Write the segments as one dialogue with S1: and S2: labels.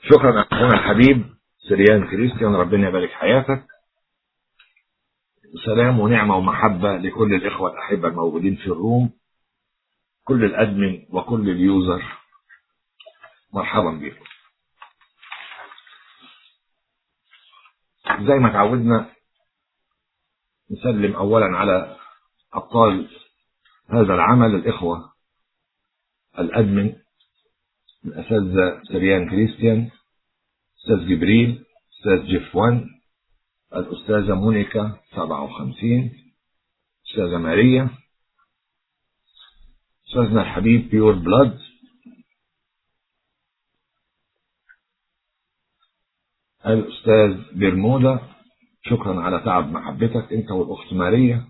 S1: شكرا أخونا الحبيب سريان كريستيان ربنا يبارك حياتك سلام ونعمة ومحبة لكل الإخوة الأحبة الموجودين في الروم كل الأدمن وكل اليوزر مرحبا بكم زي ما تعودنا نسلم أولا على أبطال هذا العمل الإخوة الأدمن الأساتذة سريان كريستيان أستاذ جبريل أستاذ جيف وان الأستاذة مونيكا 57 أستاذة ماريا أستاذنا الحبيب بيور بلاد الأستاذ برمودا شكرا على تعب محبتك أنت والأخت ماريا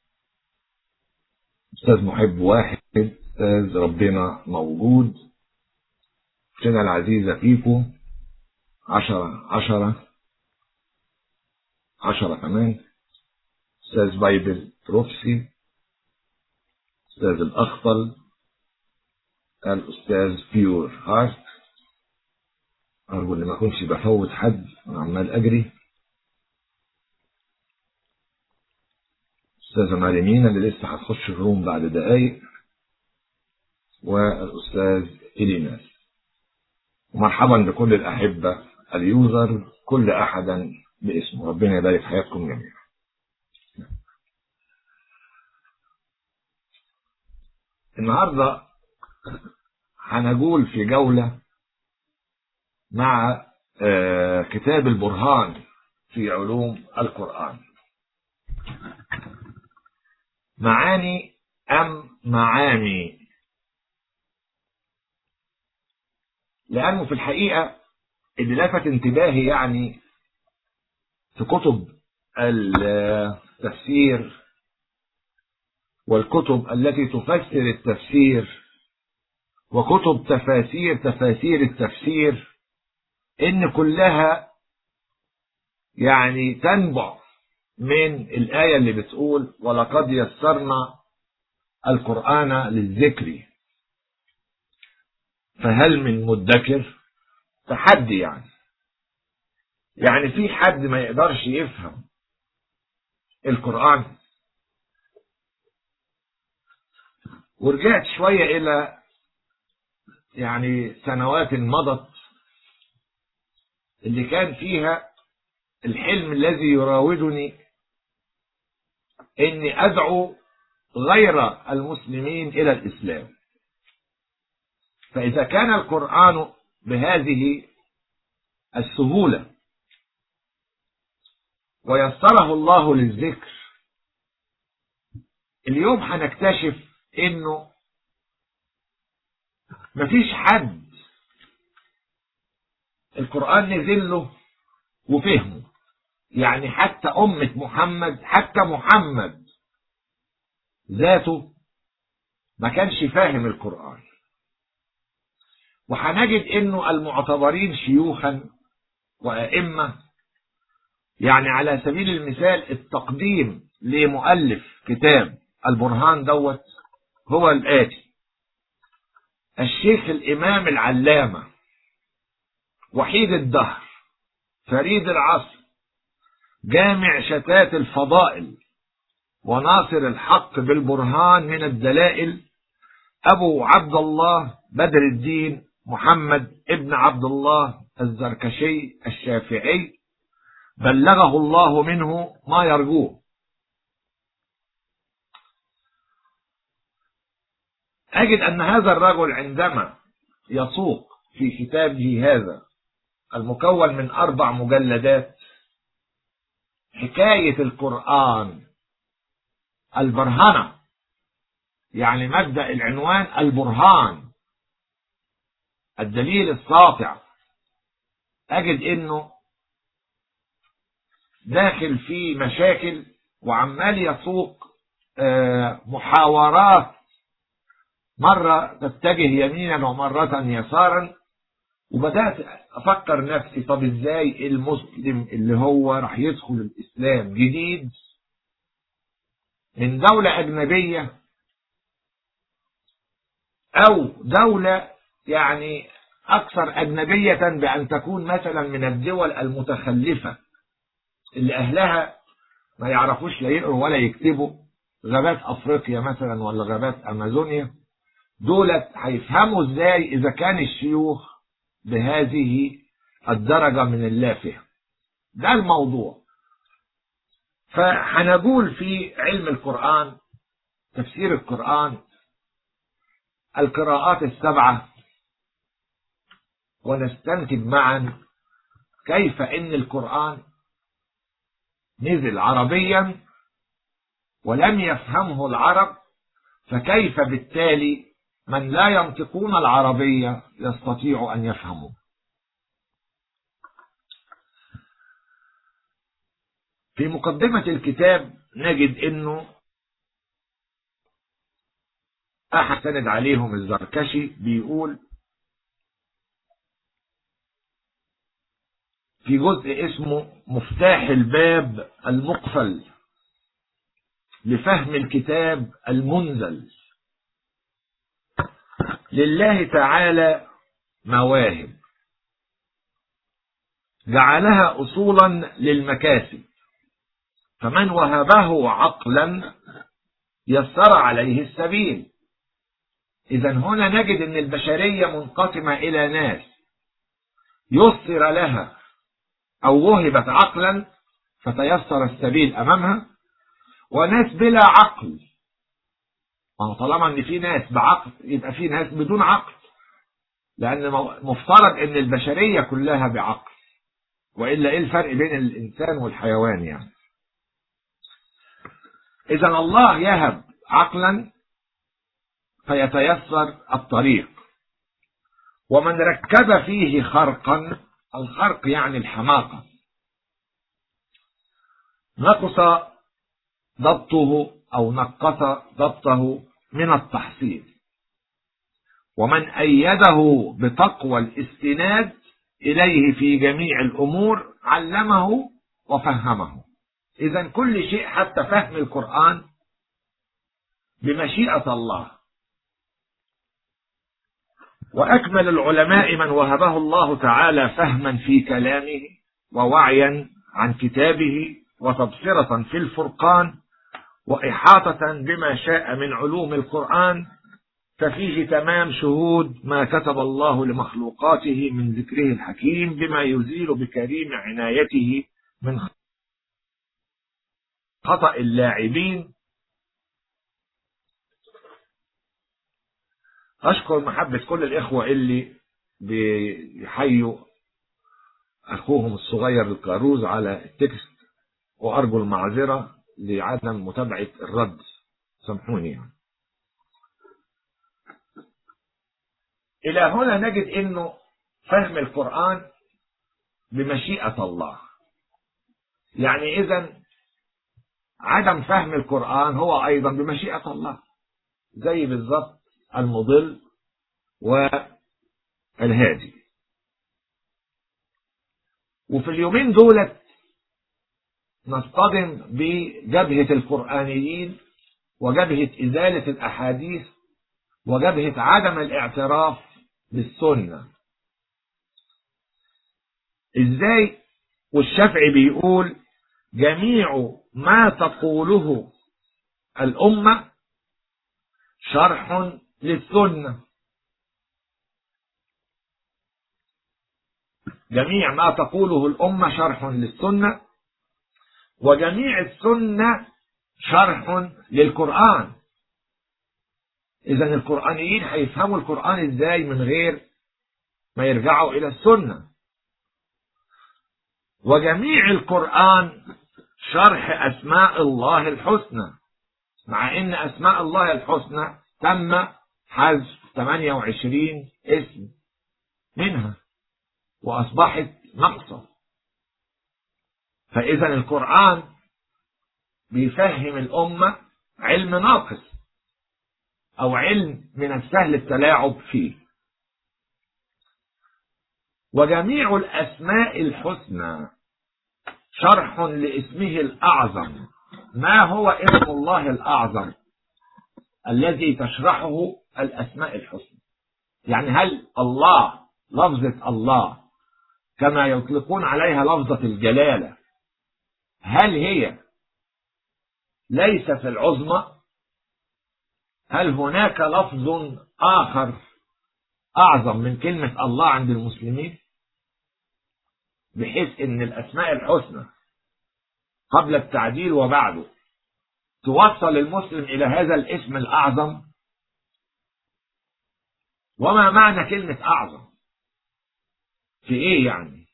S1: أستاذ محب واحد أستاذ ربنا موجود أختنا العزيزة فيكو عشرة عشرة عشرة كمان أستاذ بايبل بروفسي أستاذ الأخطل الأستاذ بيور هارت أرجو إن ما أكونش بفوت حد عمال أجري أستاذة مريمين اللي لسه هتخش الروم بعد دقايق والأستاذ إليناس ومرحبا بكل الأحبة اليوزر كل أحدا باسمه ربنا يبارك حياتكم جميعا النهاردة هنجول في جولة مع كتاب البرهان في علوم القرآن معاني أم معاني لأنه في الحقيقة اللي لفت انتباهي يعني في كتب التفسير والكتب التي تفسر التفسير وكتب تفاسير تفاسير التفسير ان كلها يعني تنبع من الآية اللي بتقول ولقد يسرنا القرآن للذكر فهل من مدكر تحدي يعني يعني في حد ما يقدرش يفهم القرآن ورجعت شوية إلى يعني سنوات مضت اللي كان فيها الحلم الذي يراودني اني ادعو غير المسلمين الى الاسلام فاذا كان القران بهذه السهوله ويسره الله للذكر اليوم هنكتشف انه مفيش حد القرآن نزل له وفهمه يعني حتى أمة محمد حتى محمد ذاته ما كانش فاهم القرآن وهنجد انه المعتبرين شيوخا وأئمة يعني على سبيل المثال التقديم لمؤلف كتاب البرهان دوت هو الآتي الشيخ الإمام العلامة وحيد الدهر فريد العصر جامع شتات الفضائل وناصر الحق بالبرهان من الدلائل أبو عبد الله بدر الدين محمد ابن عبد الله الزركشي الشافعي بلغه الله منه ما يرجوه أجد أن هذا الرجل عندما يسوق في كتابه هذا المكون من أربع مجلدات حكاية القرآن البرهنة يعني مبدأ العنوان البرهان الدليل الساطع أجد إنه داخل في مشاكل وعمال يسوق محاورات مرة تتجه يمينا ومرة يسارا وبدأت أفكر نفسي طب إزاي المسلم اللي هو راح يدخل الإسلام جديد من دولة أجنبية أو دولة يعني أكثر أجنبية بأن تكون مثلا من الدول المتخلفة اللي أهلها ما يعرفوش لا يقروا ولا يكتبوا غابات أفريقيا مثلا ولا غابات أمازونيا دولت هيفهموا ازاي إذا كان الشيوخ بهذه الدرجة من اللافه ده الموضوع فهنقول في علم القرآن تفسير القرآن القراءات السبعة ونستنتج معا كيف ان القرآن نزل عربيا ولم يفهمه العرب فكيف بالتالي من لا ينطقون العربية يستطيع أن يفهموا في مقدمة الكتاب نجد أنه أحد سند عليهم الزركشي بيقول في جزء اسمه مفتاح الباب المقفل لفهم الكتاب المنزل لله تعالى مواهب جعلها أصولا للمكاسب فمن وهبه عقلا يسر عليه السبيل إذا هنا نجد أن البشرية منقسمة إلى ناس يسر لها أو وهبت عقلا فتيسر السبيل أمامها وناس بلا عقل طالما ان في ناس بعقل يبقى في ناس بدون عقل لان مفترض ان البشرية كلها بعقل وإلا ايه الفرق بين الانسان والحيوان يعني اذا الله يهب عقلا فيتيسر الطريق ومن ركب فيه خرقا الخرق يعني الحماقة نقص ضبطه أو نقص ضبطه من التحصيل ومن أيده بتقوى الاستناد إليه في جميع الأمور علمه وفهمه إذا كل شيء حتى فهم القرآن بمشيئة الله وأكمل العلماء من وهبه الله تعالى فهما في كلامه ووعيا عن كتابه وتبصرة في الفرقان وإحاطة بما شاء من علوم القرآن ففيه تمام شهود ما كتب الله لمخلوقاته من ذكره الحكيم بما يزيل بكريم عنايته من خطأ اللاعبين أشكر محبة كل الإخوة اللي بيحيوا أخوهم الصغير الكاروز على التكست وأرجو المعذرة لعدم متابعة الرد سامحوني يعني. إلى هنا نجد أنه فهم القرآن بمشيئة الله يعني إذا عدم فهم القرآن هو أيضا بمشيئة الله زي بالضبط المضل والهادي وفي اليومين دولت نصطدم بجبهة القرآنيين وجبهة إزالة الأحاديث وجبهة عدم الاعتراف بالسنة إزاي والشافعي بيقول جميع ما تقوله الأمة شرح للسنة جميع ما تقوله الأمة شرح للسنة وجميع السنة شرح للقرآن إذا القرآنيين هيفهموا القرآن إزاي من غير ما يرجعوا إلى السنة وجميع القرآن شرح أسماء الله الحسنى مع إن أسماء الله الحسنى تم حذف 28 اسم منها وأصبحت ناقصة فإذا القرآن بيفهم الأمة علم ناقص أو علم من السهل التلاعب فيه وجميع الأسماء الحسنى شرح لاسمه الأعظم ما هو اسم الله الأعظم الذي تشرحه الأسماء الحسنى يعني هل الله لفظة الله كما يطلقون عليها لفظة الجلالة هل هي ليست العظمى هل هناك لفظ آخر أعظم من كلمة الله عند المسلمين بحيث أن الأسماء الحسنى قبل التعديل وبعده توصل المسلم إلى هذا الاسم الأعظم وما معنى كلمة أعظم في إيه يعني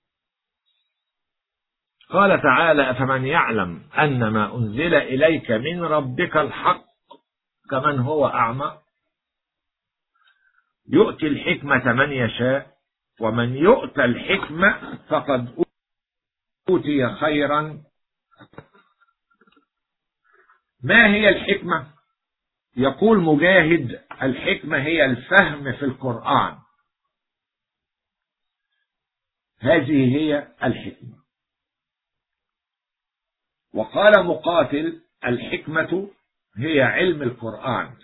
S1: قال تعالى أفمن يعلم أن ما أنزل إليك من ربك الحق كمن هو أعمى يؤتي الحكمة من يشاء ومن يؤتى الحكمة فقد أوتي خيرا ما هي الحكمة يقول مجاهد الحكمة هي الفهم في القرآن هذه هي الحكمة وقال مقاتل الحكمة هي علم القرآن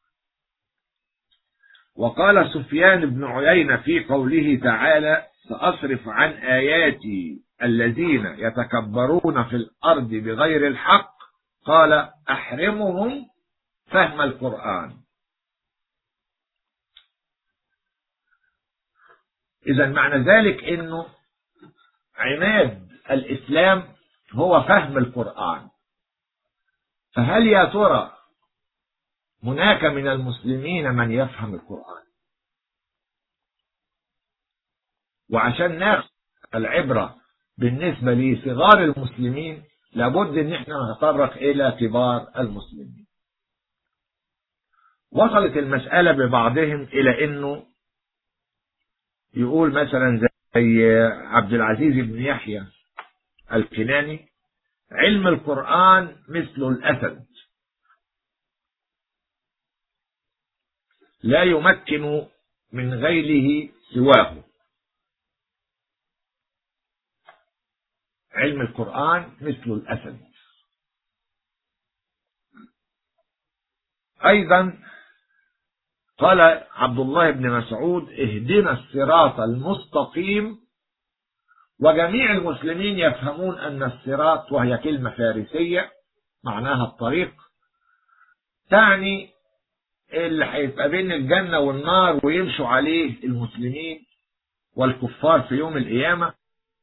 S1: وقال سفيان بن عيينة في قوله تعالى سأصرف عن آياتي الذين يتكبرون في الأرض بغير الحق قال أحرمهم فهم القرآن إذا معنى ذلك أنه عماد الإسلام هو فهم القرآن فهل يا ترى هناك من المسلمين من يفهم القرآن وعشان ناخذ العبرة بالنسبة لصغار المسلمين لابد ان احنا نتطرق الى كبار المسلمين وصلت المسألة ببعضهم الى انه يقول مثلا زي عبد العزيز بن يحيى الكناني علم القرآن مثل الأسد لا يمكن من غيره سواه علم القرآن مثل الأسد أيضا قال عبد الله بن مسعود اهدنا الصراط المستقيم وجميع المسلمين يفهمون أن الصراط وهي كلمة فارسية معناها الطريق تعني اللي هيبقى بين الجنة والنار ويمشوا عليه المسلمين والكفار في يوم القيامة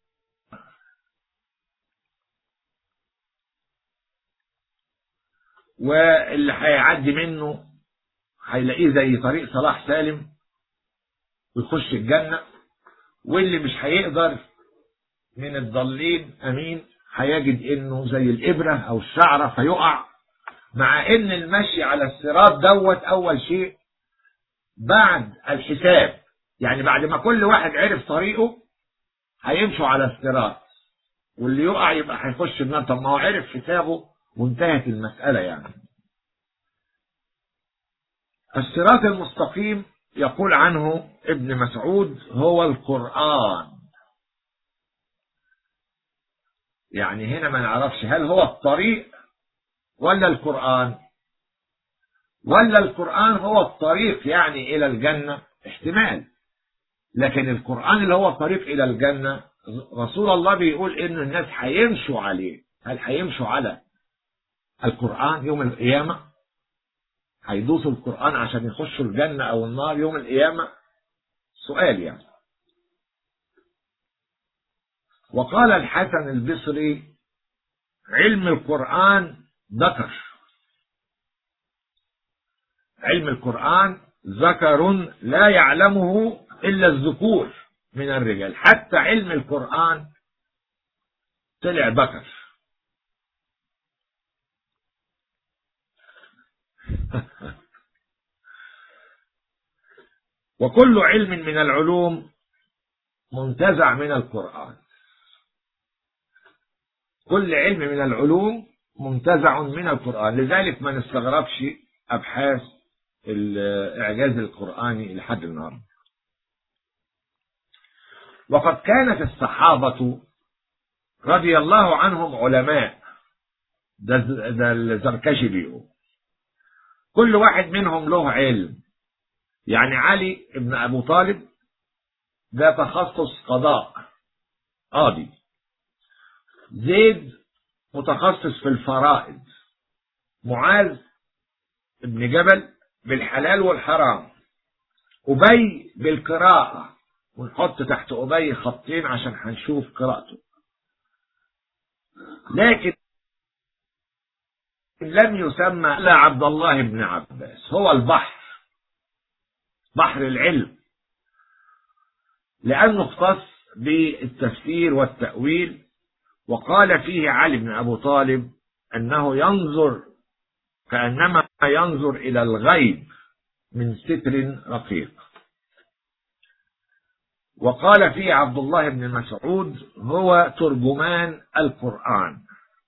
S1: واللي هيعدي منه هيلاقيه زي طريق صلاح سالم ويخش الجنة واللي مش هيقدر من الضالين امين هيجد انه زي الابرة او الشعرة فيقع مع ان المشي على الصراط دوت اول شيء بعد الحساب يعني بعد ما كل واحد عرف طريقه هيمشوا على الصراط واللي يقع يبقى هيخش النار طب ما هو عرف حسابه وانتهت المسألة يعني الصراط المستقيم يقول عنه ابن مسعود هو القرآن يعني هنا ما نعرفش هل هو الطريق ولا القرآن ولا القرآن هو الطريق يعني إلى الجنة احتمال لكن القرآن اللي هو الطريق إلى الجنة رسول الله بيقول إن الناس هيمشوا عليه هل هيمشوا على القرآن يوم القيامة هيدوسوا القرآن عشان يخشوا الجنة أو النار يوم القيامة سؤال يعني وقال الحسن البصري علم القرآن ذكر علم القرآن ذكر لا يعلمه إلا الذكور من الرجال حتى علم القرآن طلع ذكر وكل علم من العلوم منتزع من القرآن كل علم من العلوم منتزع من القرآن لذلك ما نستغربش أبحاث الإعجاز القرآني لحد النهارده وقد كانت الصحابة رضي الله عنهم علماء ده, ده الزركشي بيقول كل واحد منهم له علم يعني علي ابن أبو طالب ده تخصص قضاء قاضي زيد متخصص في الفرائض معاذ ابن جبل بالحلال والحرام أبي بالقراءة ونحط تحت أبي خطين عشان هنشوف قراءته لكن لم يسمى إلا عبد الله بن عباس هو البحر بحر العلم لأنه اختص بالتفسير والتأويل وقال فيه علي بن أبو طالب أنه ينظر كأنما ينظر إلى الغيب من ستر رقيق وقال فيه عبد الله بن مسعود هو ترجمان القرآن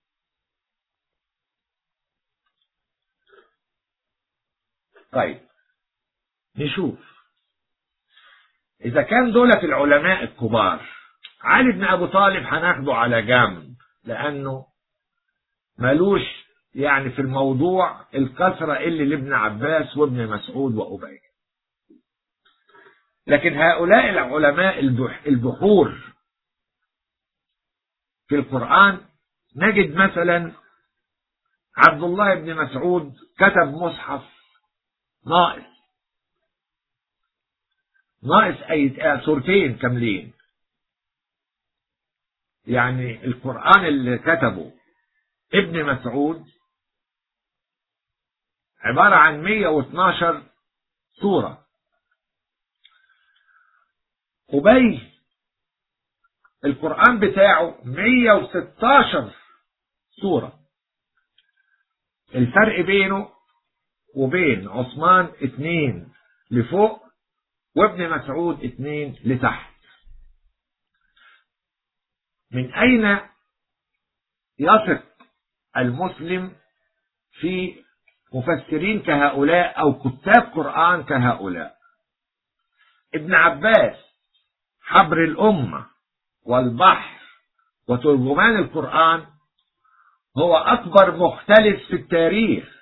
S1: طيب نشوف إذا كان دولة العلماء الكبار علي بن أبو طالب هناخده على جنب لأنه ملوش يعني في الموضوع الكثرة اللي لابن عباس وابن مسعود وأبي لكن هؤلاء العلماء البحور في القرآن نجد مثلا عبد الله بن مسعود كتب مصحف ناقص ناقص أي سورتين كاملين يعني القرآن اللي كتبه ابن مسعود عبارة عن 112 سورة أبي القرآن بتاعه 116 سورة الفرق بينه وبين عثمان اتنين لفوق وابن مسعود اتنين لتحت من أين يثق المسلم في مفسرين كهؤلاء أو كتاب قرآن كهؤلاء ابن عباس حبر الأمة والبحر وترجمان القرآن هو أكبر مختلف في التاريخ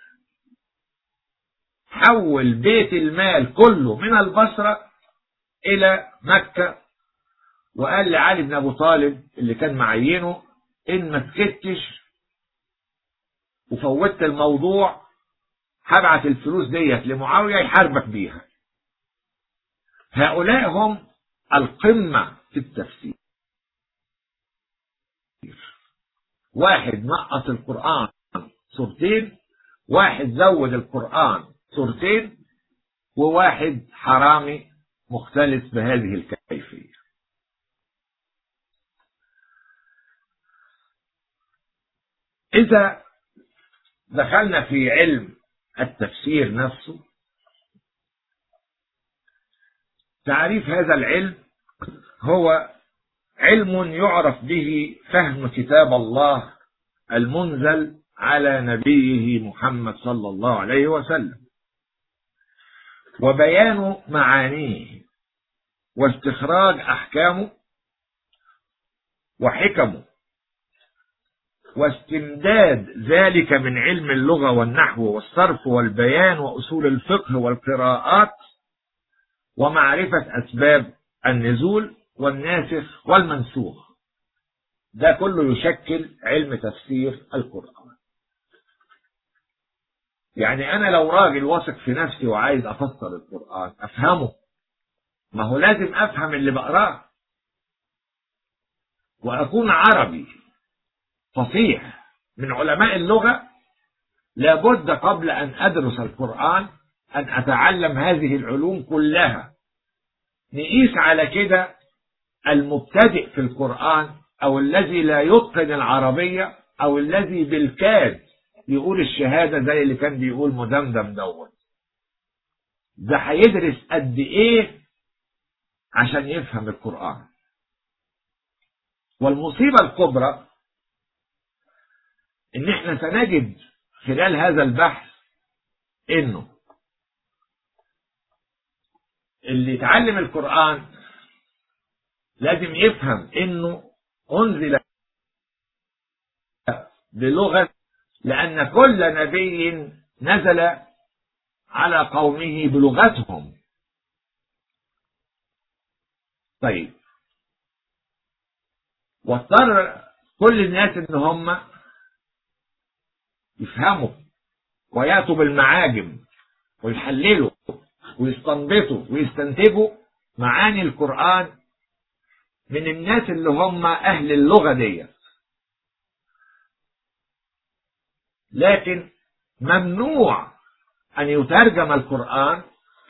S1: حول بيت المال كله من البصرة إلى مكة وقال لعلي بن أبو طالب اللي كان معينه إن ما سكتش وفوتت الموضوع هبعت الفلوس ديت لمعاوية يحاربك بيها هؤلاء هم القمة في التفسير واحد نقص القرآن سورتين واحد زود القرآن سورتين وواحد حرامي مختلف بهذه الكيفية إذا دخلنا في علم التفسير نفسه تعريف هذا العلم هو علم يعرف به فهم كتاب الله المنزل على نبيه محمد صلى الله عليه وسلم وبيان معانيه واستخراج احكامه وحكمه واستمداد ذلك من علم اللغه والنحو والصرف والبيان واصول الفقه والقراءات ومعرفه اسباب النزول والناسخ والمنسوخ ده كله يشكل علم تفسير القرآن يعني أنا لو راجل واثق في نفسي وعايز أفسر القرآن أفهمه ما هو لازم أفهم اللي بقراه وأكون عربي فصيح من علماء اللغة لابد قبل أن أدرس القرآن أن أتعلم هذه العلوم كلها نقيس على كده المبتدئ في القرآن أو الذي لا يتقن العربية أو الذي بالكاد يقول الشهادة زي اللي كان بيقول مدمدم دوت ده هيدرس قد إيه عشان يفهم القرآن والمصيبة الكبرى إن إحنا سنجد خلال هذا البحث إنه اللي يتعلم القرآن لازم يفهم انه انزل بلغة لان كل نبي نزل على قومه بلغتهم طيب واضطر كل الناس ان هم يفهموا وياتوا بالمعاجم ويحللوا ويستنبطوا ويستنتجوا معاني القرآن من الناس اللي هم أهل اللغة دي لكن ممنوع أن يترجم القرآن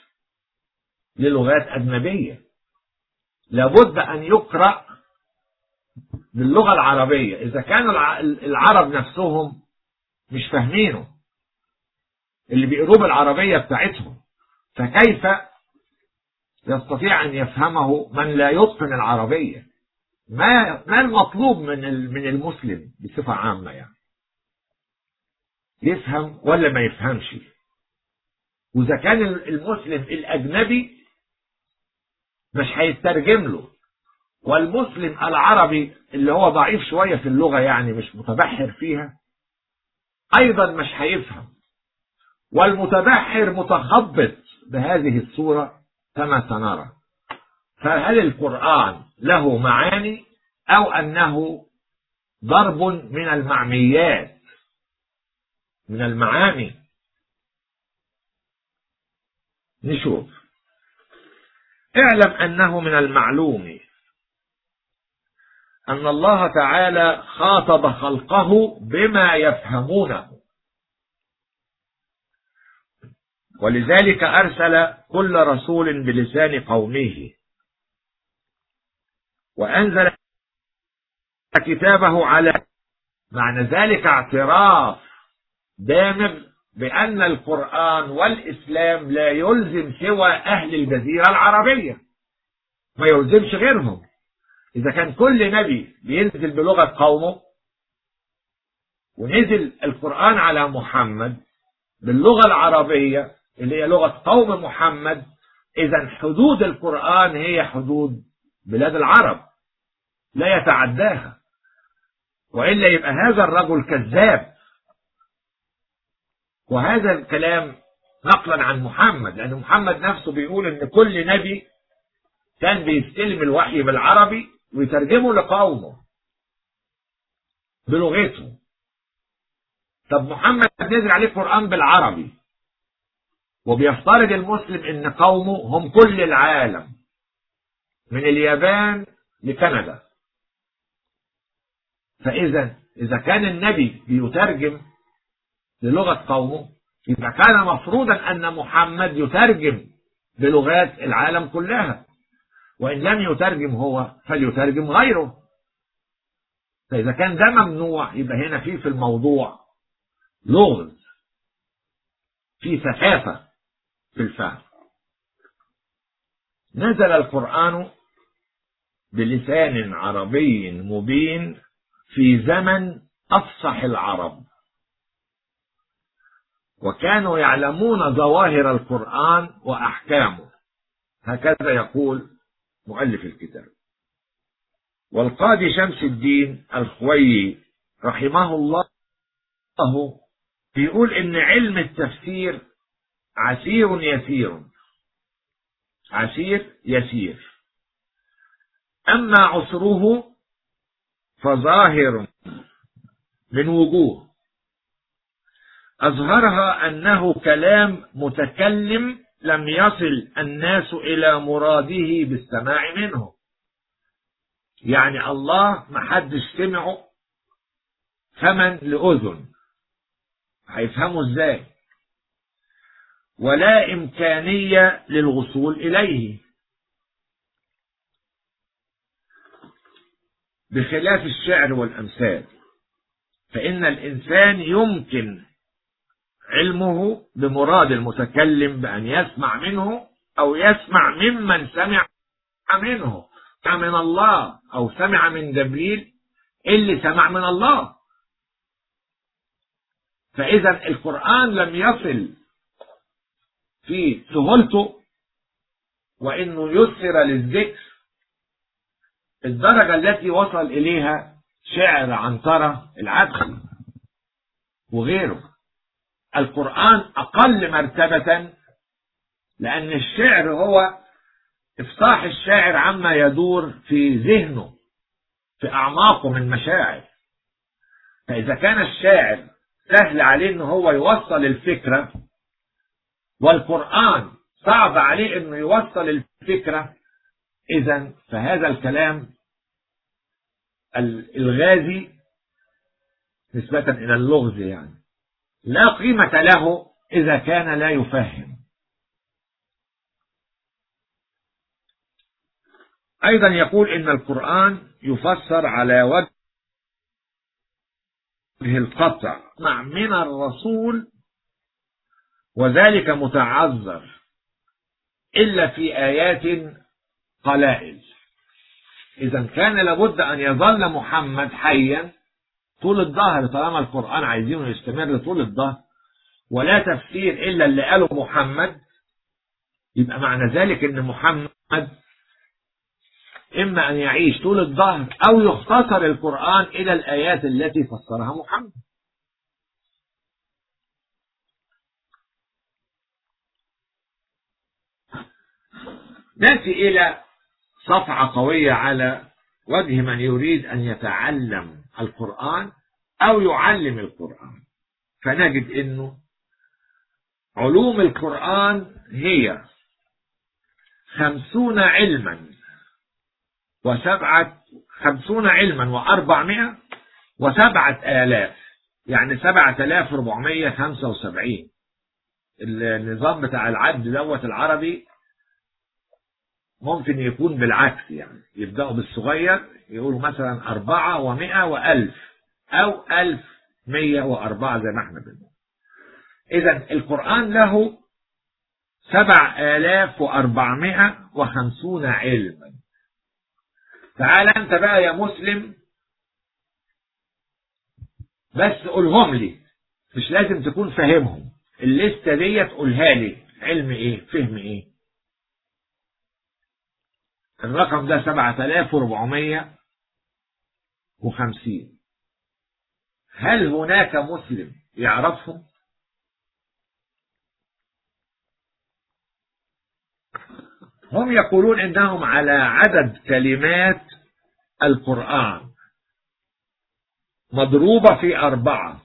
S1: للغات أجنبية لابد أن يقرأ باللغة العربية إذا كان العرب نفسهم مش فاهمينه اللي بيقروه بالعربية بتاعتهم فكيف يستطيع أن يفهمه من لا يتقن العربية ما ما المطلوب من من المسلم بصفة عامة يعني يفهم ولا ما يفهمش وإذا كان المسلم الأجنبي مش هيترجم له والمسلم العربي اللي هو ضعيف شوية في اللغة يعني مش متبحر فيها أيضا مش هيفهم والمتبحر متخبط بهذه الصورة كما سنرى فهل القرآن له معاني أو أنه ضرب من المعميات من المعاني نشوف اعلم أنه من المعلوم أن الله تعالى خاطب خلقه بما يفهمونه ولذلك أرسل كل رسول بلسان قومه وأنزل كتابه على معنى ذلك اعتراف دامغ بأن القرآن والإسلام لا يلزم سوى أهل الجزيرة العربية ما يلزمش غيرهم إذا كان كل نبي بينزل بلغة قومه ونزل القرآن على محمد باللغة العربية اللي هي لغة قوم محمد إذا حدود القرآن هي حدود بلاد العرب لا يتعداها وإلا يبقى هذا الرجل كذاب وهذا الكلام نقلا عن محمد لأن محمد نفسه بيقول إن كل نبي كان بيستلم الوحي بالعربي ويترجمه لقومه بلغته طب محمد نزل عليه القرآن بالعربي وبيفترض المسلم ان قومه هم كل العالم من اليابان لكندا فاذا اذا كان النبي بيترجم للغة قومه يبقى كان مفروضا ان محمد يترجم بلغات العالم كلها وان لم يترجم هو فليترجم غيره فاذا كان ده ممنوع يبقى هنا في في الموضوع لغز في سخافة في الفهم نزل القرآن بلسان عربي مبين في زمن أفصح العرب وكانوا يعلمون ظواهر القرآن وأحكامه هكذا يقول مؤلف الكتاب والقاضي شمس الدين الخويي رحمه الله بيقول ان علم التفسير عسير يسير عسير يسير اما عسره فظاهر من وجوه اظهرها انه كلام متكلم لم يصل الناس الى مراده بالسماع منه يعني الله محدش سمعه فمن لأذن هيفهموا ازاي ولا إمكانية للوصول إليه بخلاف الشعر والأمثال فإن الإنسان يمكن علمه بمراد المتكلم بأن يسمع منه أو يسمع ممن سمع منه سمع من الله أو سمع من جبريل اللي سمع من الله فإذا القرآن لم يصل في سهولته وإنه يسر للذكر الدرجة التي وصل إليها شعر عنترة العدخل وغيره القرآن أقل مرتبة لأن الشعر هو إفصاح الشاعر عما يدور في ذهنه في أعماقه من مشاعر فإذا كان الشاعر سهل عليه إن هو يوصل الفكرة والقرآن صعب عليه إنه يوصل الفكرة إذا فهذا الكلام الغازي نسبة إلى اللغز يعني لا قيمة له إذا كان لا يفهم أيضا يقول إن القرآن يفسر على وجه القطع مع من الرسول وذلك متعذر إلا في آيات قلائل إذا كان لابد أن يظل محمد حيا طول الظهر طالما القرآن عايزينه يستمر طول الظهر ولا تفسير إلا اللي قاله محمد يبقى معنى ذلك أن محمد إما أن يعيش طول الظهر أو يختصر القرآن إلى الآيات التي فسرها محمد نأتي إلى صفعة قوية على وجه من يريد أن يتعلم القرآن أو يعلم القرآن فنجد أنه علوم القرآن هي خمسون علما وسبعة خمسون علما وأربعمائة وسبعة آلاف يعني سبعة آلاف وربعمية خمسة وسبعين النظام بتاع العد دوت العربي ممكن يكون بالعكس يعني يبدأوا بالصغير يقولوا مثلا أربعة ومئة وألف أو ألف مية وأربعة زي ما احنا بنقول إذا القرآن له سبع آلاف وأربعمائة وخمسون علما تعال أنت بقى يا مسلم بس قولهم لي مش لازم تكون فاهمهم الليستة دي تقولها لي علم ايه فهم ايه الرقم ده سبعة آلاف وربعمية وخمسين هل هناك مسلم يعرفهم هم يقولون انهم على عدد كلمات القرآن مضروبة في أربعة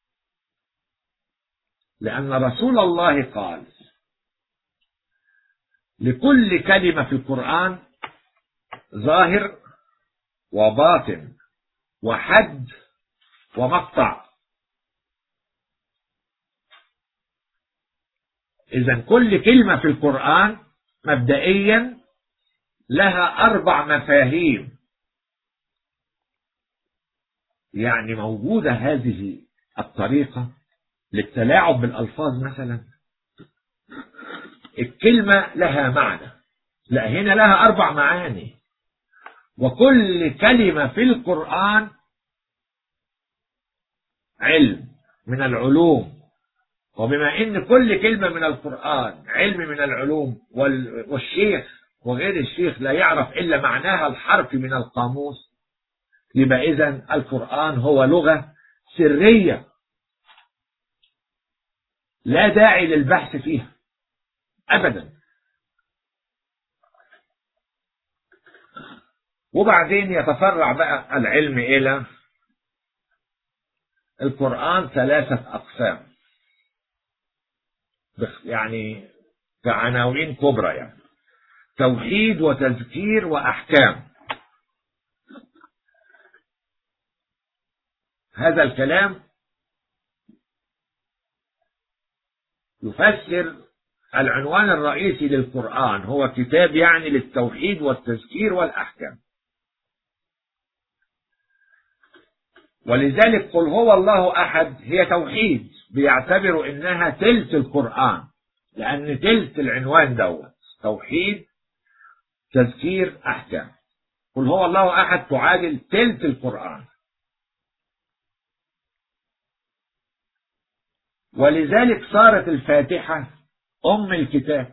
S1: لأن رسول الله قال لكل كلمة في القرآن ظاهر وباطن وحد ومقطع إذا كل كلمة في القرآن مبدئيا لها أربع مفاهيم يعني موجودة هذه الطريقة للتلاعب بالألفاظ مثلا الكلمة لها معنى لا هنا لها أربع معاني وكل كلمة في القرآن علم من العلوم وبما ان كل كلمة من القرآن علم من العلوم والشيخ وغير الشيخ لا يعرف إلا معناها الحرفي من القاموس يبقى إذا القرآن هو لغة سرية لا داعي للبحث فيها أبدا وبعدين يتفرع بقى العلم إلى القرآن ثلاثة أقسام يعني كعناوين كبرى يعني توحيد وتذكير وأحكام هذا الكلام يفسر العنوان الرئيسي للقرآن هو كتاب يعني للتوحيد والتذكير والأحكام ولذلك قل هو الله أحد هي توحيد بيعتبروا إنها تلت القرآن لأن تلت العنوان دوت توحيد تذكير أحكام قل هو الله أحد تعادل تلت القرآن ولذلك صارت الفاتحة أم الكتاب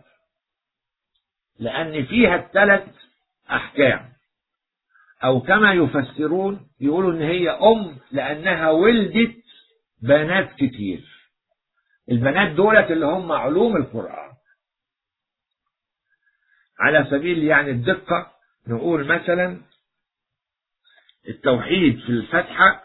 S1: لأن فيها الثلاث أحكام أو كما يفسرون يقولوا إن هي أم لأنها ولدت بنات كتير البنات دولت اللي هم علوم القرآن على سبيل يعني الدقة نقول مثلا التوحيد في الفتحة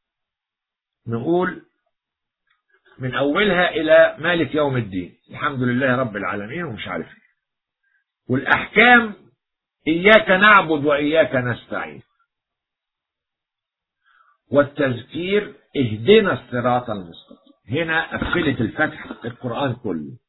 S1: نقول من أولها إلى مالك يوم الدين الحمد لله رب العالمين ومش عارف ايه والأحكام إياك نعبد وإياك نستعين والتذكير اهدنا الصراط المستقيم هنا قفلت الفتح القرآن كله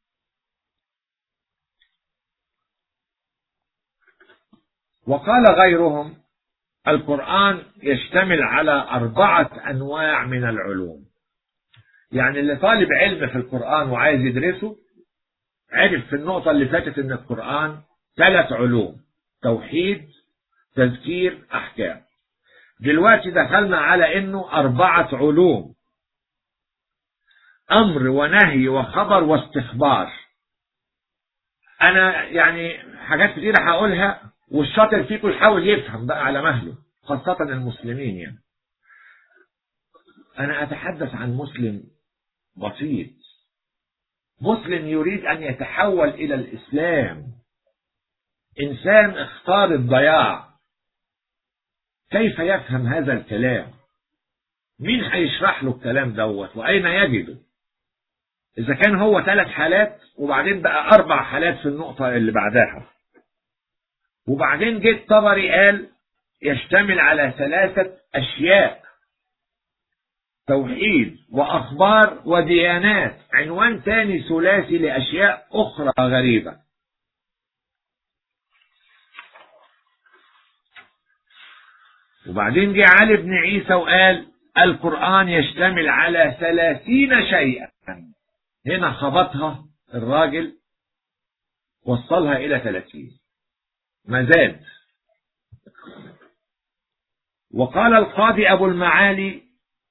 S1: وقال غيرهم القرآن يشتمل على أربعة أنواع من العلوم يعني اللي طالب علم في القرآن وعايز يدرسه عرف في النقطة اللي فاتت ان القرآن ثلاث علوم توحيد تذكير أحكام دلوقتي دخلنا على انه أربعة علوم أمر ونهي وخبر واستخبار أنا يعني حاجات كتيرة هقولها والشاطر فيكم يحاول يفهم بقى على مهله خاصة المسلمين يعني أنا أتحدث عن مسلم بسيط مسلم يريد أن يتحول إلى الإسلام إنسان اختار الضياع كيف يفهم هذا الكلام مين هيشرح له الكلام دوت وأين يجده إذا كان هو ثلاث حالات وبعدين بقى أربع حالات في النقطة اللي بعدها وبعدين جه طبري قال يشتمل على ثلاثة أشياء توحيد وأخبار وديانات عنوان تاني ثلاثي لأشياء أخرى غريبة وبعدين جه علي بن عيسى وقال القرآن يشتمل على ثلاثين شيئا هنا خبطها الراجل وصلها إلى ثلاثين ما زاد وقال القاضي أبو المعالي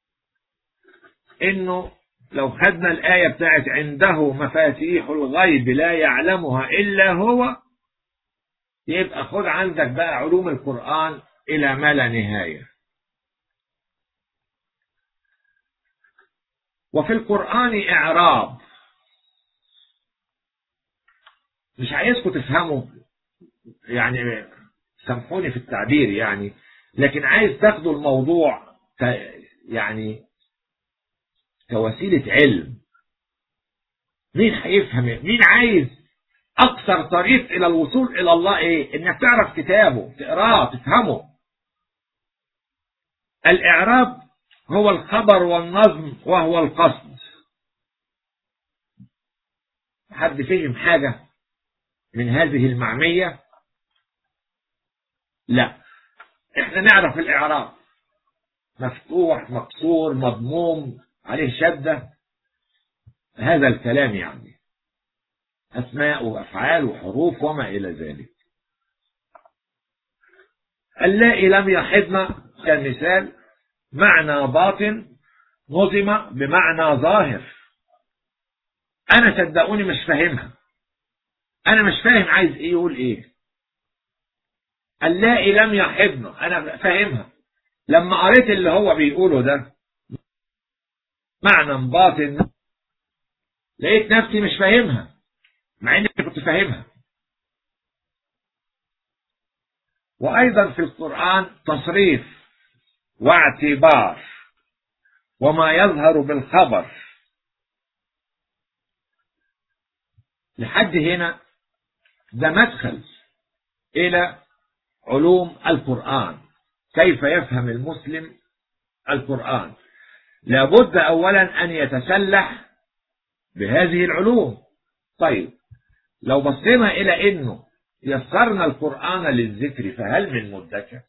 S1: إنه لو خدنا الآية بتاعت عنده مفاتيح الغيب لا يعلمها إلا هو يبقى خد عندك بقى علوم القرآن إلى ما لا نهاية وفي القرآن إعراب مش عايزكم تفهموا يعني سامحوني في التعبير يعني لكن عايز تاخدوا الموضوع ك يعني كوسيلة علم مين هيفهم مين عايز أكثر طريق إلى الوصول إلى الله إيه إنك تعرف كتابه تقراه تفهمه الإعراب هو الخبر والنظم وهو القصد حد فهم حاجة من هذه المعمية لا احنا نعرف الإعراب مفتوح مكسور مضموم عليه شدة هذا الكلام يعني أسماء وأفعال وحروف وما إلى ذلك اللائي لم يحضن كالمثال معنى باطن نظم بمعنى ظاهر أنا صدقوني مش فاهمها أنا مش فاهم عايز إيه يقول إيه اللائي لم يحضن أنا فاهمها لما قريت اللي هو بيقوله ده معنى باطن لقيت نفسي مش فاهمها مع اني كنت فاهمها وايضا في القرآن تصريف واعتبار وما يظهر بالخبر لحد هنا ده مدخل الى علوم القرآن كيف يفهم المسلم القرآن لابد اولا ان يتسلح بهذه العلوم طيب لو بصينا الى انه يسرنا القرآن للذكر فهل من مدكر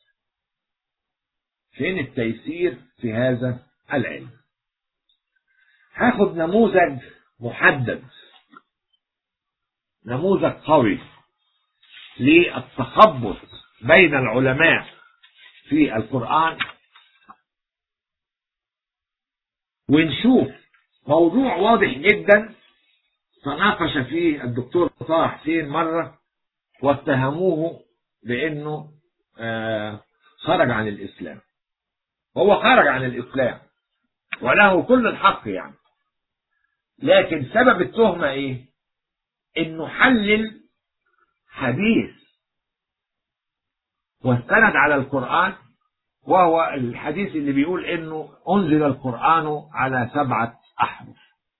S1: فين التيسير في هذا العلم هاخد نموذج محدد نموذج قوي للتخبط بين العلماء في القرآن ونشوف موضوع واضح جدا تناقش فيه الدكتور طه حسين مرة واتهموه بأنه آه خرج عن الإسلام هو خرج عن الإسلام وله كل الحق يعني لكن سبب التهمة إيه؟ إنه حلل حديث واستند على القرآن وهو الحديث اللي بيقول انه انزل القرآن على سبعة احرف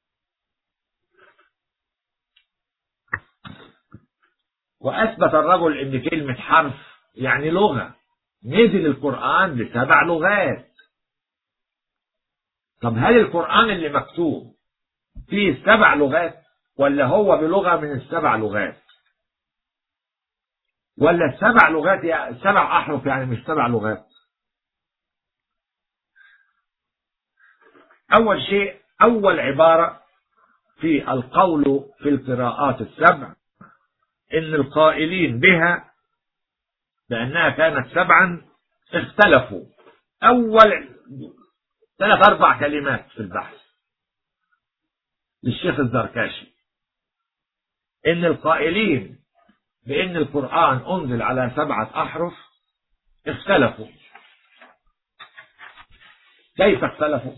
S1: واثبت الرجل ان كلمة حرف يعني لغة نزل القرآن بسبع لغات طب هل القرآن اللي مكتوب فيه سبع لغات ولا هو بلغة من السبع لغات ولا السبع لغات يعني سبع أحرف يعني مش سبع لغات أول شيء أول عبارة في القول في القراءات السبع إن القائلين بها بأنها كانت سبعا اختلفوا أول ثلاث أربع كلمات في البحث للشيخ الزركاشي إن القائلين بأن القرآن أنزل على سبعة أحرف اختلفوا كيف اختلفوا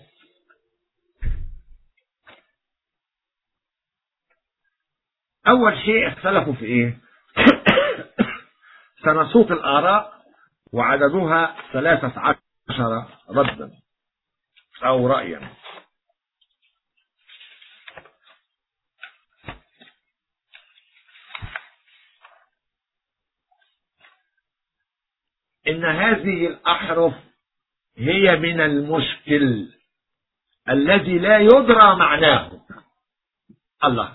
S1: أول شيء اختلفوا في إيه سنسوق الآراء وعددها ثلاثة عشر ردا أو رأيا إن هذه الأحرف هي من المشكل الذي لا يدرى معناه الله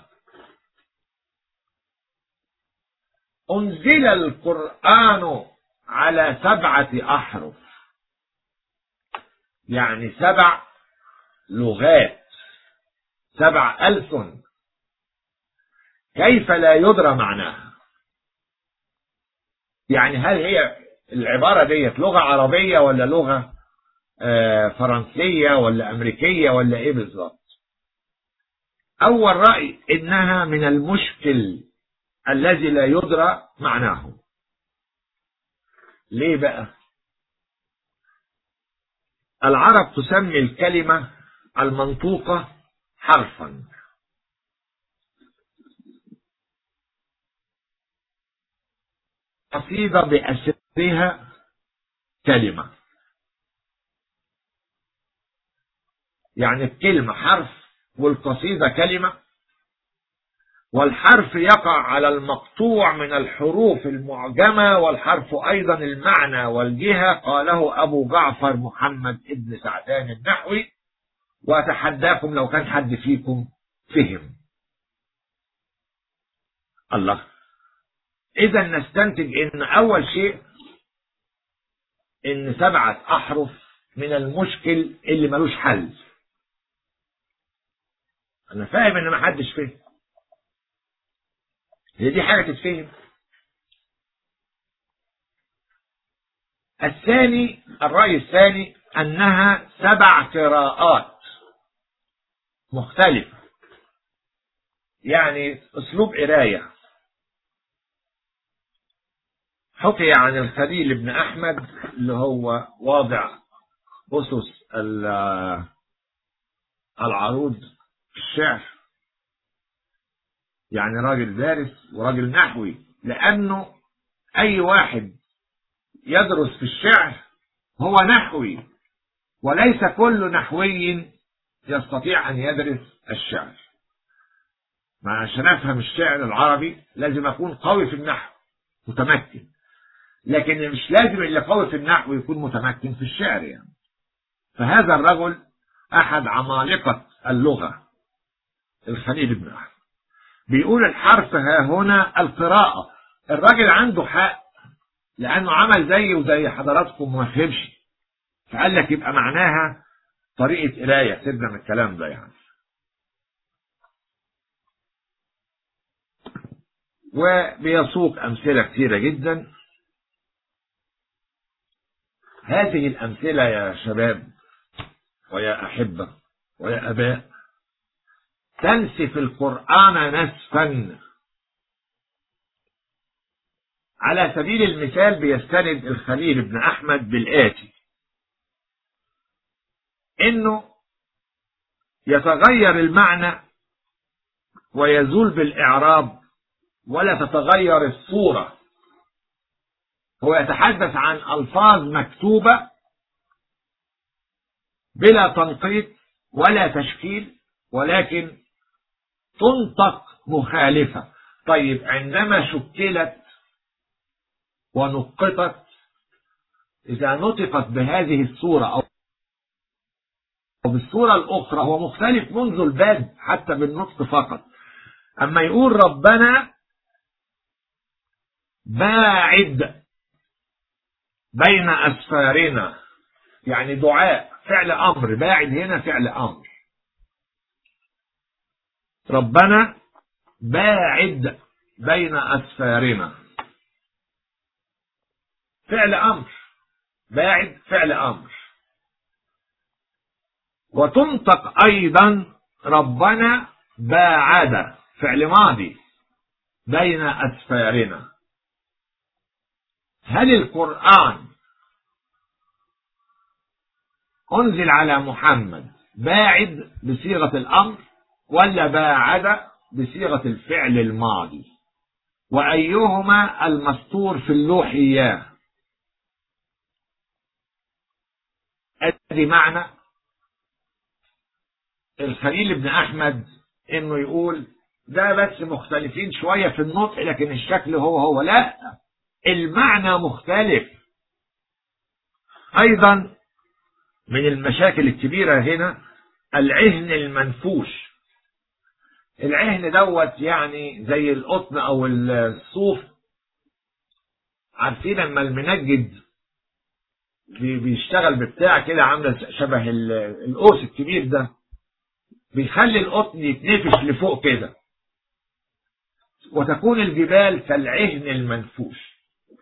S1: أنزل القرآن على سبعة أحرف يعني سبع لغات سبع ألسن كيف لا يدرى معناها يعني هل هي العبارة ديت لغة عربية ولا لغة آه فرنسية ولا أمريكية ولا إيه بالظبط أول رأي إنها من المشكل الذي لا يدرى معناه ليه بقى العرب تسمي الكلمة المنطوقة حرفا قصيدة بأسرها كلمة يعني الكلمة حرف والقصيدة كلمة والحرف يقع على المقطوع من الحروف المعجمة والحرف أيضا المعنى والجهة قاله أبو جعفر محمد ابن سعدان النحوي وأتحداكم لو كان حد فيكم فهم الله إذا نستنتج إن أول شيء إن سبعة أحرف من المشكل اللي ملوش حل أنا فاهم إن محدش فهم هي دي حاجة تتفهم الثاني الرأي الثاني أنها سبع قراءات مختلفة يعني أسلوب قراية حكي عن الخليل بن أحمد اللي هو واضع أسس العروض الشعر يعني راجل دارس وراجل نحوي لأنه أي واحد يدرس في الشعر هو نحوي وليس كل نحوي يستطيع أن يدرس الشعر ما عشان أفهم الشعر العربي لازم أكون قوي في النحو متمكن لكن مش لازم اللي قوي في النحو يكون متمكن في الشعر يعني فهذا الرجل أحد عمالقة اللغة الخليل بن أحمد بيقول الحرف ها هنا القراءة الراجل عنده حق لأنه عمل زي وزي حضراتكم ما فهمش فقال لك يبقى معناها طريقة قراية سيبنا من الكلام ده يعني وبيسوق أمثلة كثيرة جدا هذه الأمثلة يا شباب ويا أحبة ويا أباء تنسف القرآن نسفا على سبيل المثال بيستند الخليل بن أحمد بالآتي إنه يتغير المعنى ويزول بالإعراب ولا تتغير الصورة هو يتحدث عن ألفاظ مكتوبة بلا تنقيط ولا تشكيل ولكن تنطق مخالفة طيب عندما شكلت ونقطت إذا نطقت بهذه الصورة أو بالصورة الأخرى هو مختلف منذ البدء حتى بالنطق فقط أما يقول ربنا باعد بين أسفارنا يعني دعاء فعل أمر باعد هنا فعل أمر ربنا باعد بين أسفارنا فعل أمر باعد فعل أمر وتنطق أيضا ربنا باعد فعل ماضي بين أسفارنا هل القرآن أنزل على محمد باعد بصيغة الأمر ولا باعد بصيغة الفعل الماضي وأيهما المستور في اللوح إياه أدي معنى الخليل بن أحمد إنه يقول ده بس مختلفين شوية في النطق لكن الشكل هو هو لا المعنى مختلف أيضا من المشاكل الكبيرة هنا العهن المنفوش العهن دوت يعني زي القطن أو الصوف عارفين لما المنجد بيشتغل ببتاع كده عامله شبه القوس الكبير ده بيخلي القطن يتنفش لفوق كده وتكون الجبال كالعهن المنفوش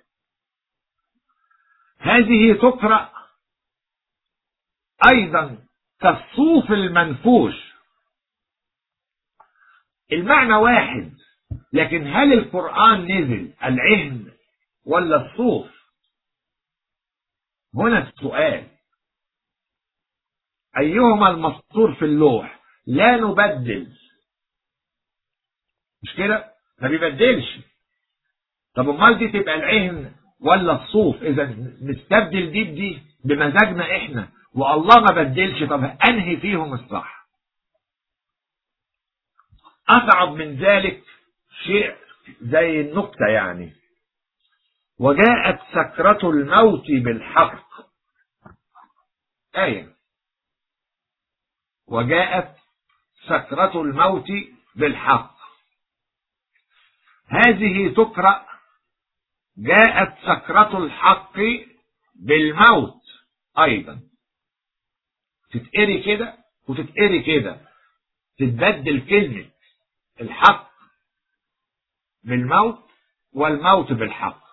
S1: هذه تقرأ أيضا كالصوف المنفوش المعنى واحد لكن هل القرآن نزل العهن ولا الصوف هنا السؤال أيهما المسطور في اللوح لا نبدل مش كده ما بيبدلش طب امال دي تبقى العهن ولا الصوف اذا نستبدل دي بدي بمزاجنا احنا والله ما بدلش طب انهي فيهم الصح اصعب من ذلك شيء زي النكتة يعني وجاءت سكرة الموت بالحق آية وجاءت سكرة الموت بالحق هذه تقرأ جاءت سكرة الحق بالموت أيضا تتقري كده وتتقري كده تتبدل كلمة الحق بالموت والموت بالحق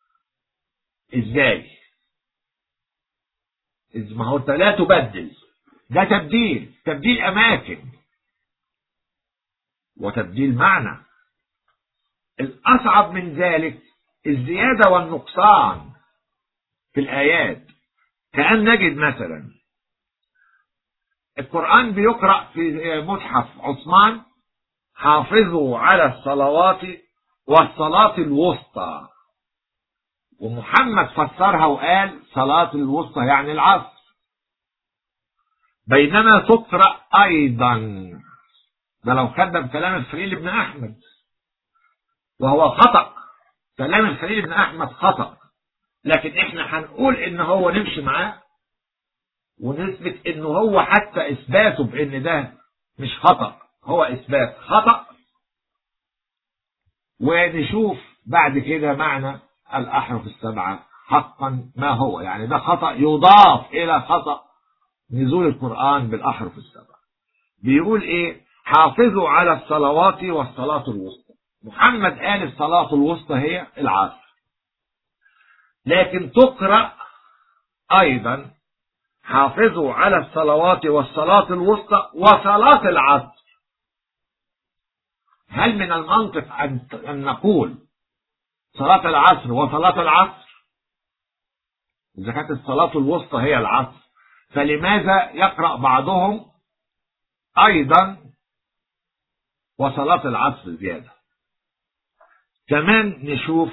S1: ازاي ما هو انت لا تبدل ده تبديل تبديل اماكن وتبديل معنى الاصعب من ذلك الزيادة والنقصان في الايات كأن نجد مثلا القرآن بيقرأ في متحف عثمان حافظوا على الصلوات والصلاة الوسطى ومحمد فسرها وقال صلاة الوسطى يعني العصر بينما تقرأ أيضا ده لو خدم كلام الخليل بن أحمد وهو خطأ كلام الخليل بن أحمد خطأ لكن احنا هنقول ان هو نمشي معاه ونثبت ان هو حتى اثباته بان ده مش خطأ هو اثبات خطأ ونشوف بعد كده معنى الأحرف السبعة حقا ما هو يعني ده خطأ يضاف إلى خطأ نزول القرآن بالأحرف السبعة بيقول إيه حافظوا على الصلوات والصلاة الوسطى محمد قال الصلاة الوسطى هي العصر لكن تقرأ أيضا حافظوا على الصلوات والصلاة الوسطى وصلاة العصر هل من المنطق أن نقول صلاة العصر وصلاة العصر إذا كانت الصلاة الوسطى هي العصر فلماذا يقرأ بعضهم أيضا وصلاة العصر زيادة كمان نشوف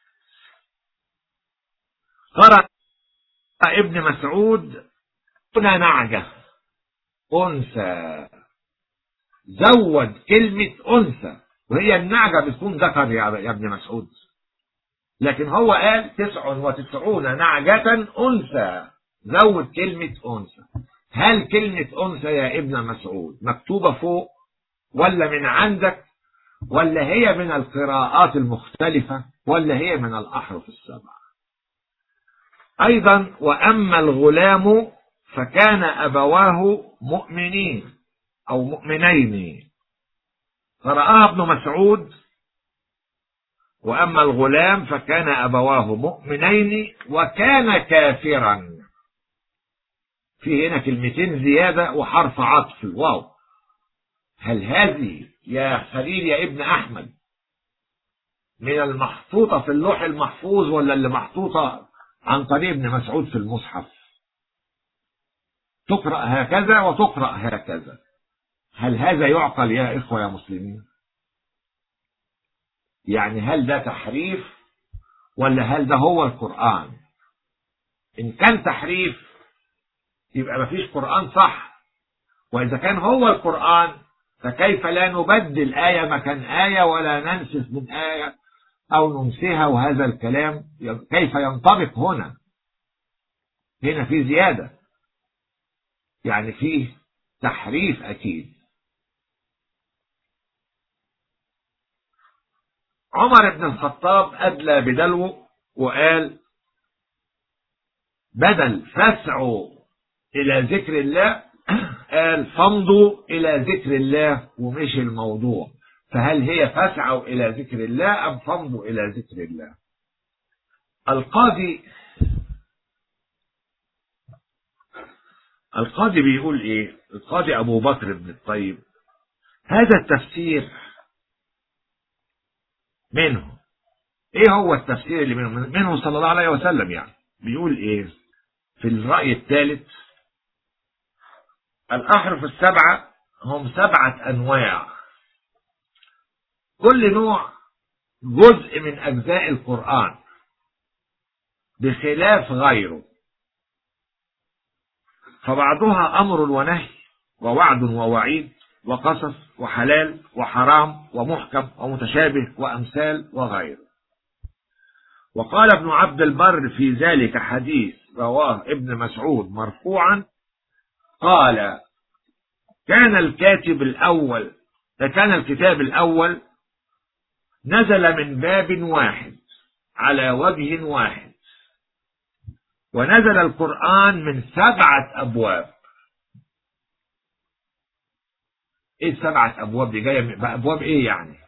S1: قرأ ابن مسعود هنا نعجة أنثى زود كلمة أنثى وهي النعجة بتكون ذكر يا ابن مسعود لكن هو قال تسع وتسعون نعجة أنثى زود كلمة أنثى هل كلمة أنثى يا ابن مسعود مكتوبة فوق ولا من عندك ولا هي من القراءات المختلفة ولا هي من الأحرف السبعة أيضا وأما الغلام فكان أبواه مؤمنين أو مؤمنين فرآها ابن مسعود وأما الغلام فكان أبواه مؤمنين وكان كافرا في هنا كلمتين زيادة وحرف عطف واو هل هذه يا خليل يا ابن أحمد من المحطوطة في اللوح المحفوظ ولا اللي محطوطة عن طريق ابن مسعود في المصحف تقرأ هكذا وتقرأ هكذا هل هذا يعقل يا إخوة يا مسلمين يعني هل ده تحريف ولا هل ده هو القرآن إن كان تحريف يبقى مفيش قرآن صح وإذا كان هو القرآن فكيف لا نبدل آية مكان آية ولا ننسف من آية أو ننسيها وهذا الكلام كيف ينطبق هنا هنا في زيادة يعني فيه تحريف أكيد عمر بن الخطاب أدلى بدلو وقال بدل فاسعوا إلى ذكر الله قال فامضوا إلى ذكر الله ومشي الموضوع فهل هي فاسعوا إلى ذكر الله أم فامضوا إلى ذكر الله القاضي القاضي بيقول إيه القاضي أبو بكر بن الطيب هذا التفسير منه ايه هو التفسير اللي منه منه صلى الله عليه وسلم يعني بيقول ايه في الرأي الثالث الأحرف السبعة هم سبعة أنواع كل نوع جزء من أجزاء القرآن بخلاف غيره فبعضها أمر ونهي ووعد ووعيد وقصص وحلال وحرام ومحكم ومتشابه وأمثال وغيره وقال ابن عبد البر في ذلك حديث رواه ابن مسعود مرفوعا قال كان الكاتب الأول كان الكتاب الأول نزل من باب واحد على وجه واحد ونزل القرآن من سبعة أبواب ايه السبعة ابواب دي جاية بابواب ايه يعني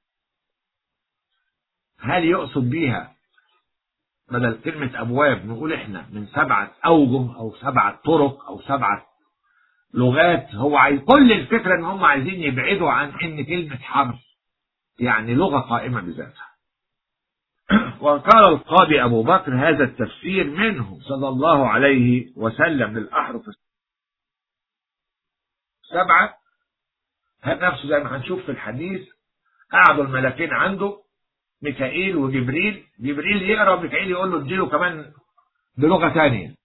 S1: هل يقصد بيها بدل كلمة ابواب نقول احنا من سبعة اوجه او سبعة طرق او سبعة لغات هو عايز كل الفكرة ان هم عايزين يبعدوا عن ان كلمة حرف يعني لغة قائمة بذاتها وقال القاضي ابو بكر هذا التفسير منه صلى الله عليه وسلم للاحرف السبعه هل نفسه زي ما هنشوف في الحديث قعدوا الملكين عنده ميكائيل وجبريل جبريل يقرا ميكائيل يقول له اديله كمان بلغه ثانيه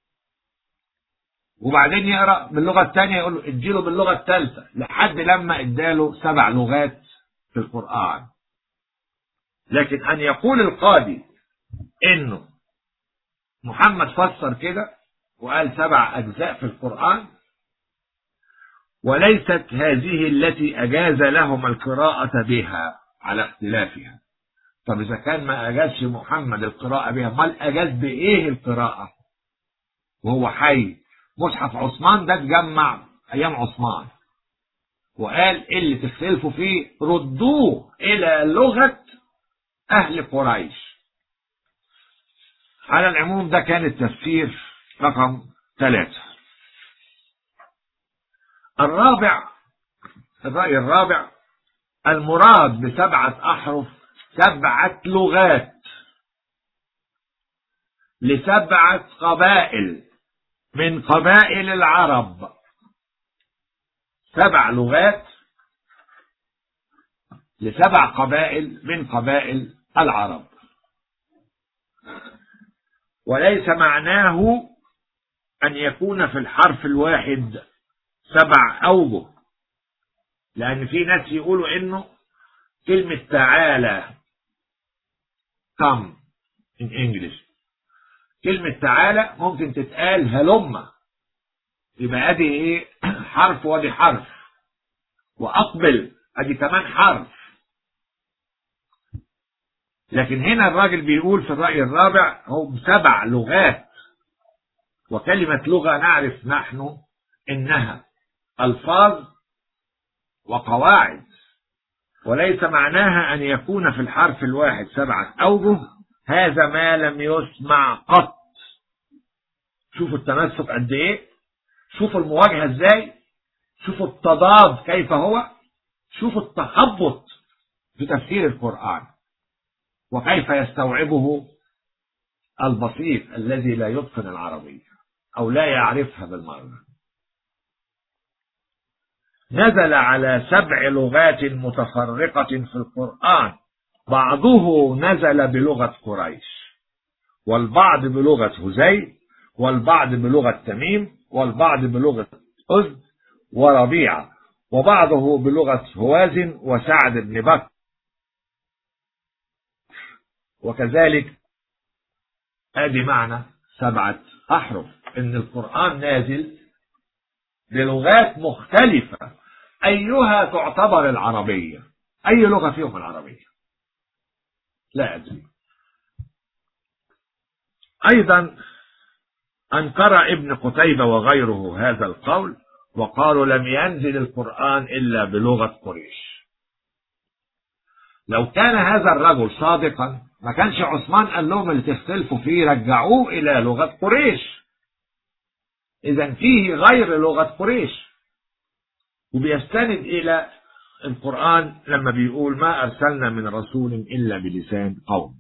S1: وبعدين يقرا باللغه الثانيه يقول له اديله باللغه الثالثه لحد لما اداله سبع لغات في القران لكن ان يقول القاضي انه محمد فسر كده وقال سبع اجزاء في القران وليست هذه التي أجاز لهم القراءة بها على اختلافها طب إذا كان ما أجازش محمد القراءة بها ما أجاز بإيه القراءة وهو حي مصحف عثمان ده اتجمع أيام عثمان وقال اللي تختلفوا فيه ردوه إلى لغة أهل قريش على العموم ده كان التفسير رقم ثلاثة الرابع الرأي الرابع المراد بسبعة أحرف سبعة لغات لسبعة قبائل من قبائل العرب سبع لغات لسبع قبائل من قبائل العرب وليس معناه أن يكون في الحرف الواحد سبع أوجه لأن في ناس يقولوا إنه كلمة تعالى come in English كلمة تعالى ممكن تتقال هلم يبقى ادي ايه حرف وادي حرف واقبل ادي كمان حرف لكن هنا الراجل بيقول في الرأي الرابع هم سبع لغات وكلمة لغة نعرف نحن إنها ألفاظ وقواعد وليس معناها أن يكون في الحرف الواحد سبعة أوجه هذا ما لم يسمع قط شوفوا التمسك قد إيه شوفوا المواجهة إزاي شوفوا التضاد كيف هو شوفوا التخبط في تفسير القرآن وكيف يستوعبه البسيط الذي لا يتقن العربية أو لا يعرفها بالمرة نزل على سبع لغات متفرقة في القرآن بعضه نزل بلغة قريش والبعض بلغة هزيل والبعض بلغة تميم والبعض بلغة أزد وربيعة وبعضه بلغة هوازن وسعد بن بكر وكذلك ادي معنى سبعة احرف ان القرآن نازل بلغات مختلفة ايها تعتبر العربية اي لغة فيهم العربية لا ادري ايضا انكر ابن قتيبة وغيره هذا القول وقالوا لم ينزل القرآن الا بلغة قريش لو كان هذا الرجل صادقا ما كانش عثمان قال لهم اللي تختلفوا فيه رجعوه إلى لغة قريش إذا فيه غير لغة قريش وبيستند إلى القرآن لما بيقول ما أرسلنا من رسول إلا بلسان قوم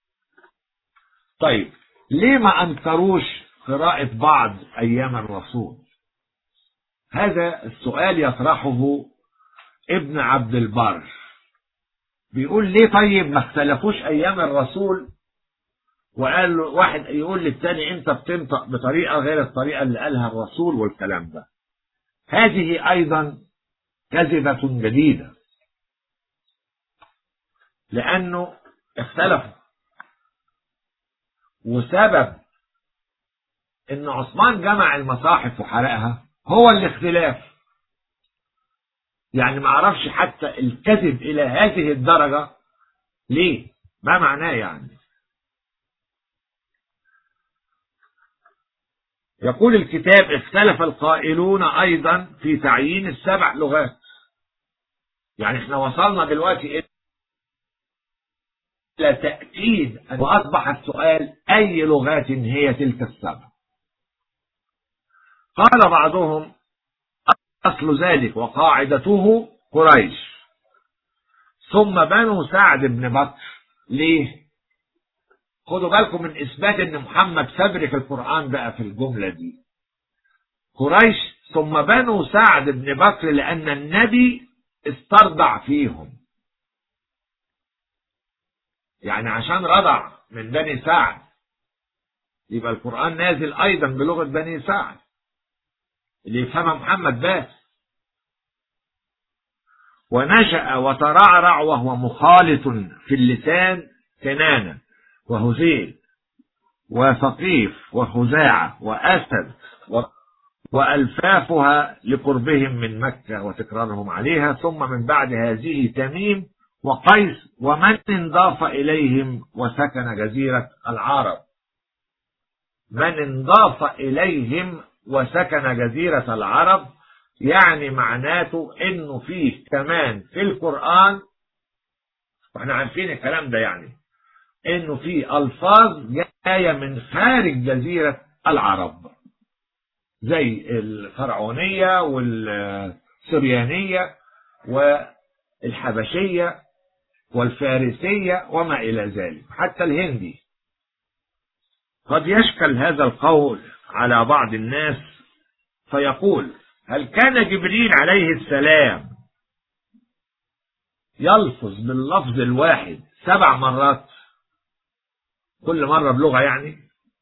S1: طيب ليه ما أنكروش قراءة بعض أيام الرسول هذا السؤال يطرحه ابن عبد البر بيقول ليه طيب ما اختلفوش ايام الرسول وقال له واحد يقول للتاني انت بتنطق بطريقه غير الطريقه اللي قالها الرسول والكلام ده هذه ايضا كذبه جديده لانه اختلفوا وسبب ان عثمان جمع المصاحف وحرقها هو الاختلاف يعني ما اعرفش حتى الكذب الى هذه الدرجة ليه ما معناه يعني يقول الكتاب اختلف القائلون ايضا في تعيين السبع لغات يعني احنا وصلنا دلوقتي الى تأكيد واصبح السؤال اي لغات هي تلك السبع قال بعضهم أصل ذلك وقاعدته قريش ثم بنو سعد بن بكر ليه خدوا بالكم من إثبات أن محمد فبرك القرآن بقى في الجملة دي قريش ثم بنو سعد بن بكر لأن النبي استرضع فيهم يعني عشان رضع من بني سعد يبقى القرآن نازل أيضا بلغة بني سعد اللي يفهمها محمد بس ونشأ وترعرع وهو مخالط في اللسان كنانة وهزيل وثقيف وخزاعة وأسد و... وألفافها لقربهم من مكة وتكرارهم عليها ثم من بعد هذه تميم وقيس ومن انضاف إليهم وسكن جزيرة العرب من انضاف إليهم وسكن جزيرة العرب يعني معناته انه فيه كمان في القرآن واحنا عارفين الكلام ده يعني انه فيه الفاظ جاية من خارج جزيرة العرب زي الفرعونية والسريانية والحبشية والفارسية وما إلى ذلك حتى الهندي قد يشكل هذا القول على بعض الناس فيقول هل كان جبريل عليه السلام يلفظ باللفظ الواحد سبع مرات كل مرة بلغة يعني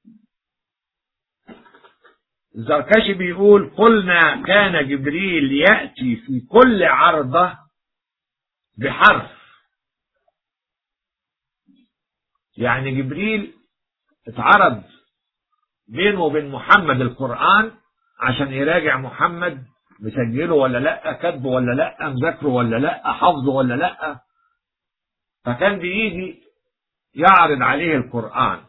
S1: الزركشي بيقول قلنا كان جبريل يأتي في كل عرضة بحرف يعني جبريل اتعرض بينه وبين محمد القرآن عشان يراجع محمد مسجله ولا لا كاتبه ولا لا مذاكره ولا لا حافظه ولا لا فكان بيجي يعرض عليه القرآن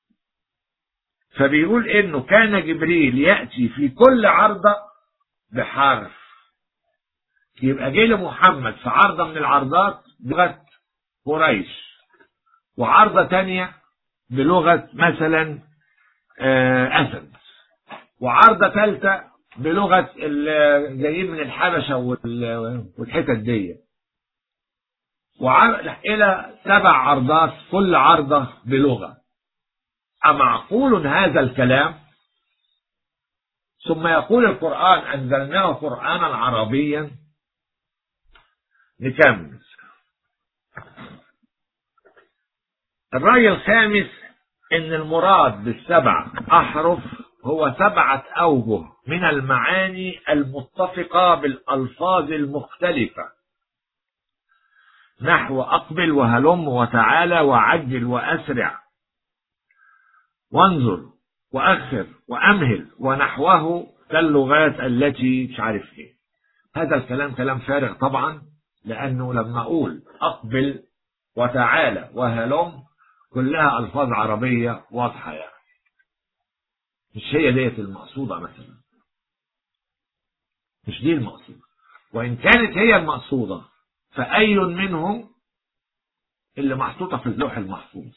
S1: فبيقول انه كان جبريل يأتي في كل عرضة بحرف يبقى جه لمحمد في عرضة من العرضات بلغة قريش وعرضة تانية بلغة مثلا أسد وعرضة ثالثة بلغة جايين من الحبشة والحتت دي إلى سبع عرضات كل عرضة بلغة أمعقول هذا الكلام ثم يقول القرآن أنزلناه قرآنا عربيا نكمل الرأي الخامس ان المراد بالسبع احرف هو سبعة اوجه من المعاني المتفقة بالالفاظ المختلفة نحو اقبل وهلم وتعالى وعجل واسرع وانظر واخر وامهل ونحوه كاللغات التي مش عارف ايه هذا الكلام كلام فارغ طبعا لانه لما اقول اقبل وتعالى وهلم كلها ألفاظ عربية واضحة يعني مش هي ديت المقصودة مثلا مش دي المقصودة وإن كانت هي المقصودة فأي منهم اللي محطوطة في اللوح المحفوظ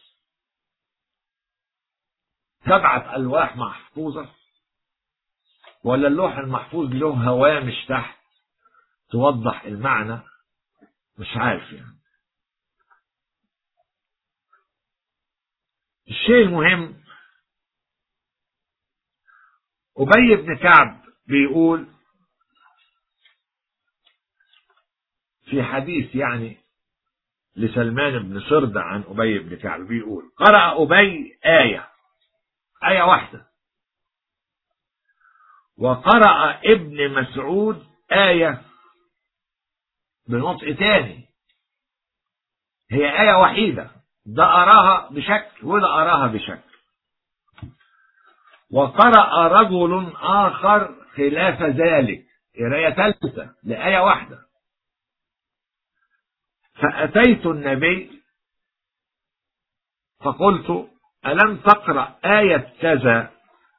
S1: سبعة ألواح محفوظة ولا اللوح المحفوظ له هوامش تحت توضح المعنى مش عارف يعني الشيء المهم أبي بن كعب بيقول في حديث يعني لسلمان بن سرد عن أبي بن كعب بيقول قرأ أبي آية آية واحدة وقرأ ابن مسعود آية بنطق تاني هي آية وحيدة ده أراها بشكل وده أراها بشكل وقرأ رجل آخر خلاف ذلك قراية ثالثة لآية واحدة فأتيت النبي فقلت ألم تقرأ آية كذا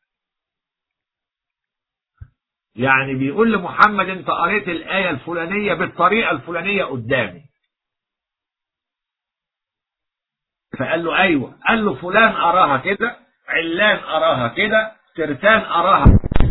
S1: يعني بيقول لمحمد انت قريت الآية الفلانية بالطريقة الفلانية قدامي فقال له ايوه قال له فلان اراها كده علان اراها كده ترتان اراها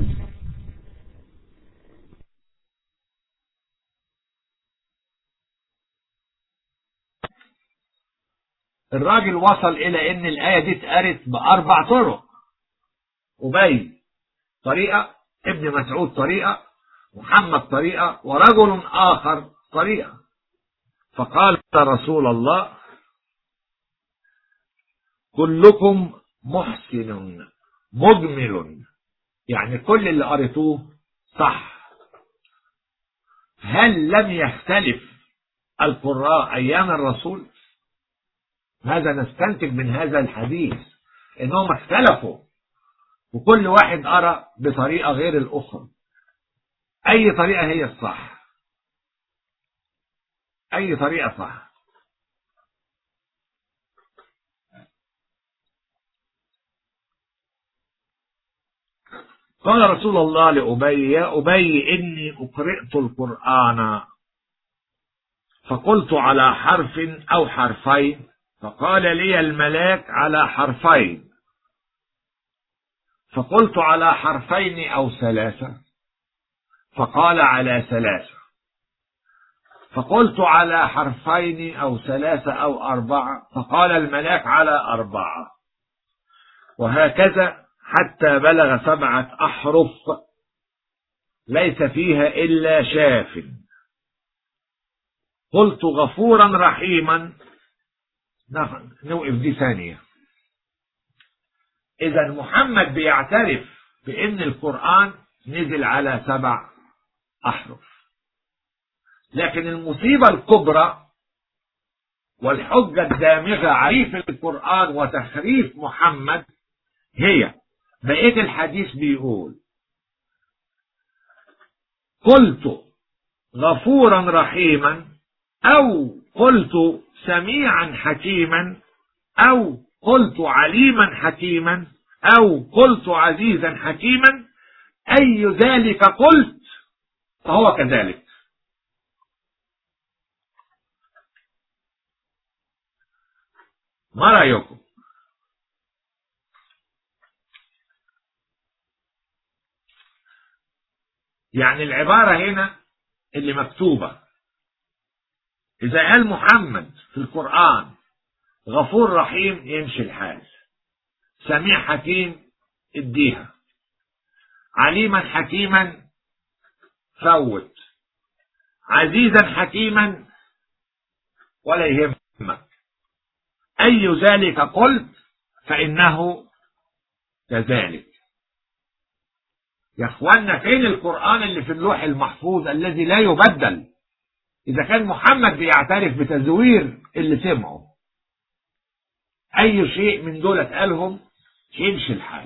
S1: الراجل وصل الى ان الايه دي اتقرت باربع طرق ابي طريقه ابن مسعود طريقه محمد طريقه ورجل اخر طريقه فقال رسول الله كلكم محسن مجمل يعني كل اللي قريتوه صح هل لم يختلف القراء ايام الرسول هذا نستنتج من هذا الحديث انهم اختلفوا وكل واحد قرا بطريقه غير الاخرى اي طريقه هي الصح اي طريقه صح قال رسول الله لأبي يا أبي إني أقرأت القرآن فقلت على حرف أو حرفين فقال لي الملاك على حرفين فقلت على حرفين أو ثلاثة فقال على ثلاثة فقلت على حرفين أو ثلاثة أو أربعة فقال الملاك على أربعة وهكذا حتى بلغ سبعة أحرف ليس فيها إلا شاف قلت غفورا رحيما نوقف دي ثانية إذا محمد بيعترف بأن القرآن نزل على سبع أحرف لكن المصيبة الكبرى والحجة الدامغة عليه في القرآن وتخريف محمد هي بقية الحديث بيقول قلت غفورا رحيما أو قلت سميعا حكيما أو قلت عليما حكيما أو قلت عزيزا حكيما أي ذلك قلت فهو كذلك ما رأيكم يعني العبارة هنا اللي مكتوبة إذا قال محمد في القرآن غفور رحيم يمشي الحال سميع حكيم اديها عليما حكيما فوت عزيزا حكيما ولا يهمك أي ذلك قلت فإنه كذلك يا اخوانا فين القرآن اللي في اللوح المحفوظ الذي لا يبدل إذا كان محمد بيعترف بتزوير اللي سمعه أي شيء من دول قالهم يمشي الحال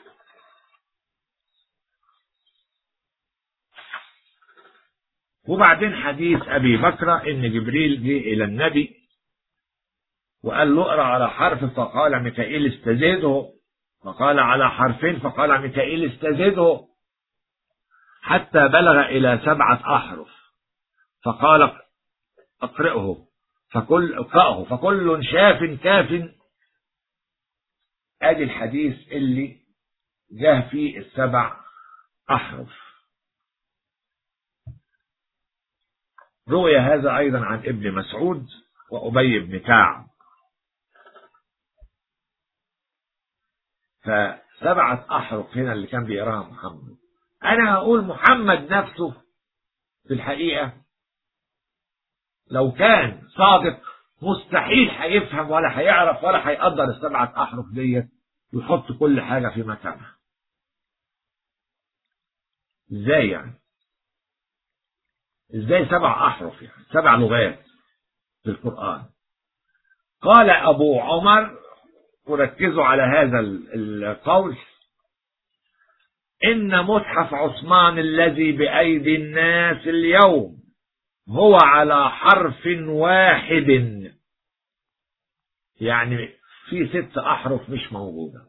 S1: وبعدين حديث أبي بكر إن جبريل جه إلى النبي وقال له اقرأ على حرف فقال ميكائيل استزيده فقال على حرفين فقال ميكائيل استزيده حتى بلغ إلى سبعة أحرف فقال اقرأه فكل اقرأه فكل شاف كاف ادي الحديث اللي جاء فيه السبع احرف روي هذا ايضا عن ابن مسعود وابي بن كعب فسبعة احرف هنا اللي كان بيقراها محمد انا هقول محمد نفسه في الحقيقة لو كان صادق مستحيل هيفهم ولا هيعرف ولا هيقدر السبعة أحرف ديت ويحط كل حاجة في مكانها ازاي يعني ازاي سبع أحرف يعني سبع لغات في القرآن قال أبو عمر وركزوا على هذا القول إن مصحف عثمان الذي بأيدي الناس اليوم هو على حرف واحد يعني في ست أحرف مش موجودة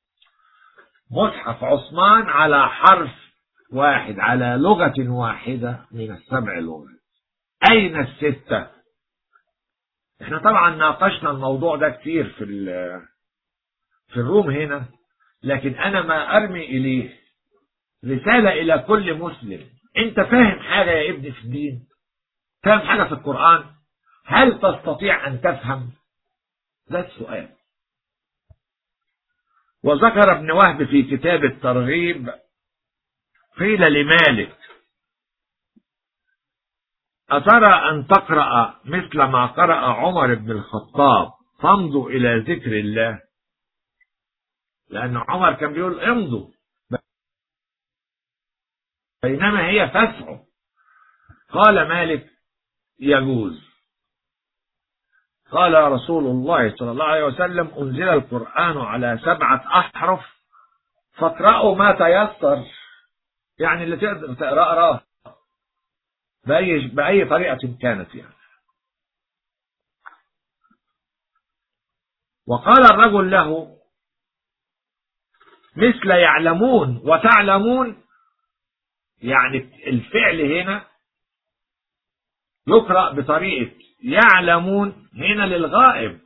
S1: مصحف عثمان على حرف واحد على لغة واحدة من السبع لغات أين الستة احنا طبعا ناقشنا الموضوع ده كتير في في الروم هنا لكن أنا ما أرمي إليه رسالة إلى كل مسلم أنت فاهم حاجة يا ابني في الدين فاهم حاجة في القرآن هل تستطيع أن تفهم ده السؤال وذكر ابن وهب في كتاب الترغيب قيل لمالك أترى أن تقرأ مثل ما قرأ عمر بن الخطاب فامضوا إلى ذكر الله لأن عمر كان بيقول امضوا بينما هي تسعى قال مالك يجوز قال رسول الله صلى الله عليه وسلم أنزل القرآن على سبعة أحرف فاقرأوا ما تيسر يعني اللي تقدر تقرأ قراه بأي, بأي طريقة كانت يعني وقال الرجل له مثل يعلمون وتعلمون يعني الفعل هنا يقرأ بطريقة يعلمون هنا للغائب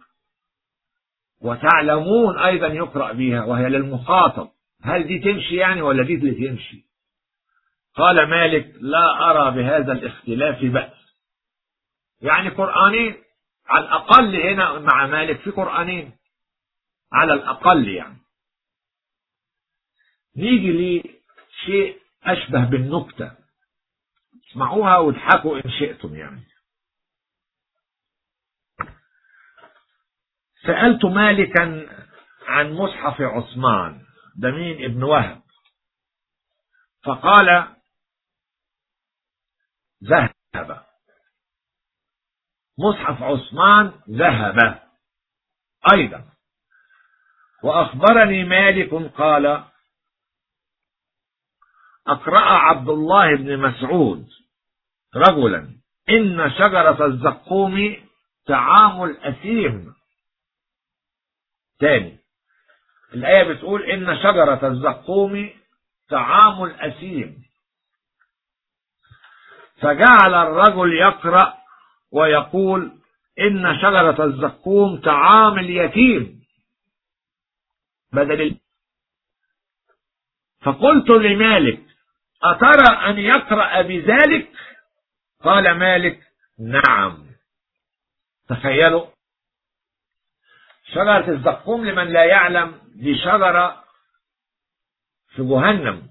S1: وتعلمون أيضا يقرأ بها وهي للمخاطب هل دي تمشي يعني ولا دي اللي تمشي قال مالك لا أرى بهذا الاختلاف بأس يعني قرآنين على الأقل هنا مع مالك في قرآنين على الأقل يعني نيجي لشيء أشبه بالنكتة اسمعوها واضحكوا إن شئتم يعني سألت مالكا عن مصحف عثمان ده مين ابن وهب فقال ذهب مصحف عثمان ذهب أيضا وأخبرني مالك قال أقرأ عبد الله بن مسعود رجلا إن شجرة الزقوم طعام الأثيم تاني الآية بتقول إن شجرة الزقوم طعام الأثيم فجعل الرجل يقرأ ويقول إن شجرة الزقوم طعام اليتيم بدل ال... فقلت لمالك أترى أن يقرأ بذلك قال مالك نعم تخيلوا شجرة الزقوم لمن لا يعلم دي شجرة في جهنم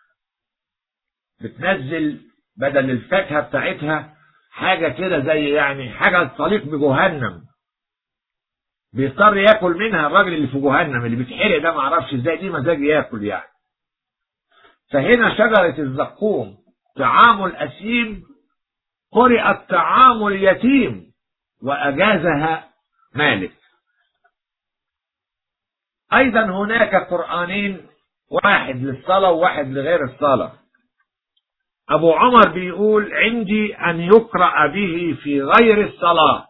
S1: بتنزل بدل الفاكهة بتاعتها حاجة كده زي يعني حاجة تليق بجهنم بيضطر ياكل منها الراجل اللي في جهنم اللي بيتحرق ده معرفش ازاي دي مزاج ياكل يعني فهنا شجرة الزقوم طعام الأسيم قرئت طعام اليتيم وأجازها مالك أيضا هناك قرآنين واحد للصلاة وواحد لغير الصلاة أبو عمر بيقول عندي أن يقرأ به في غير الصلاة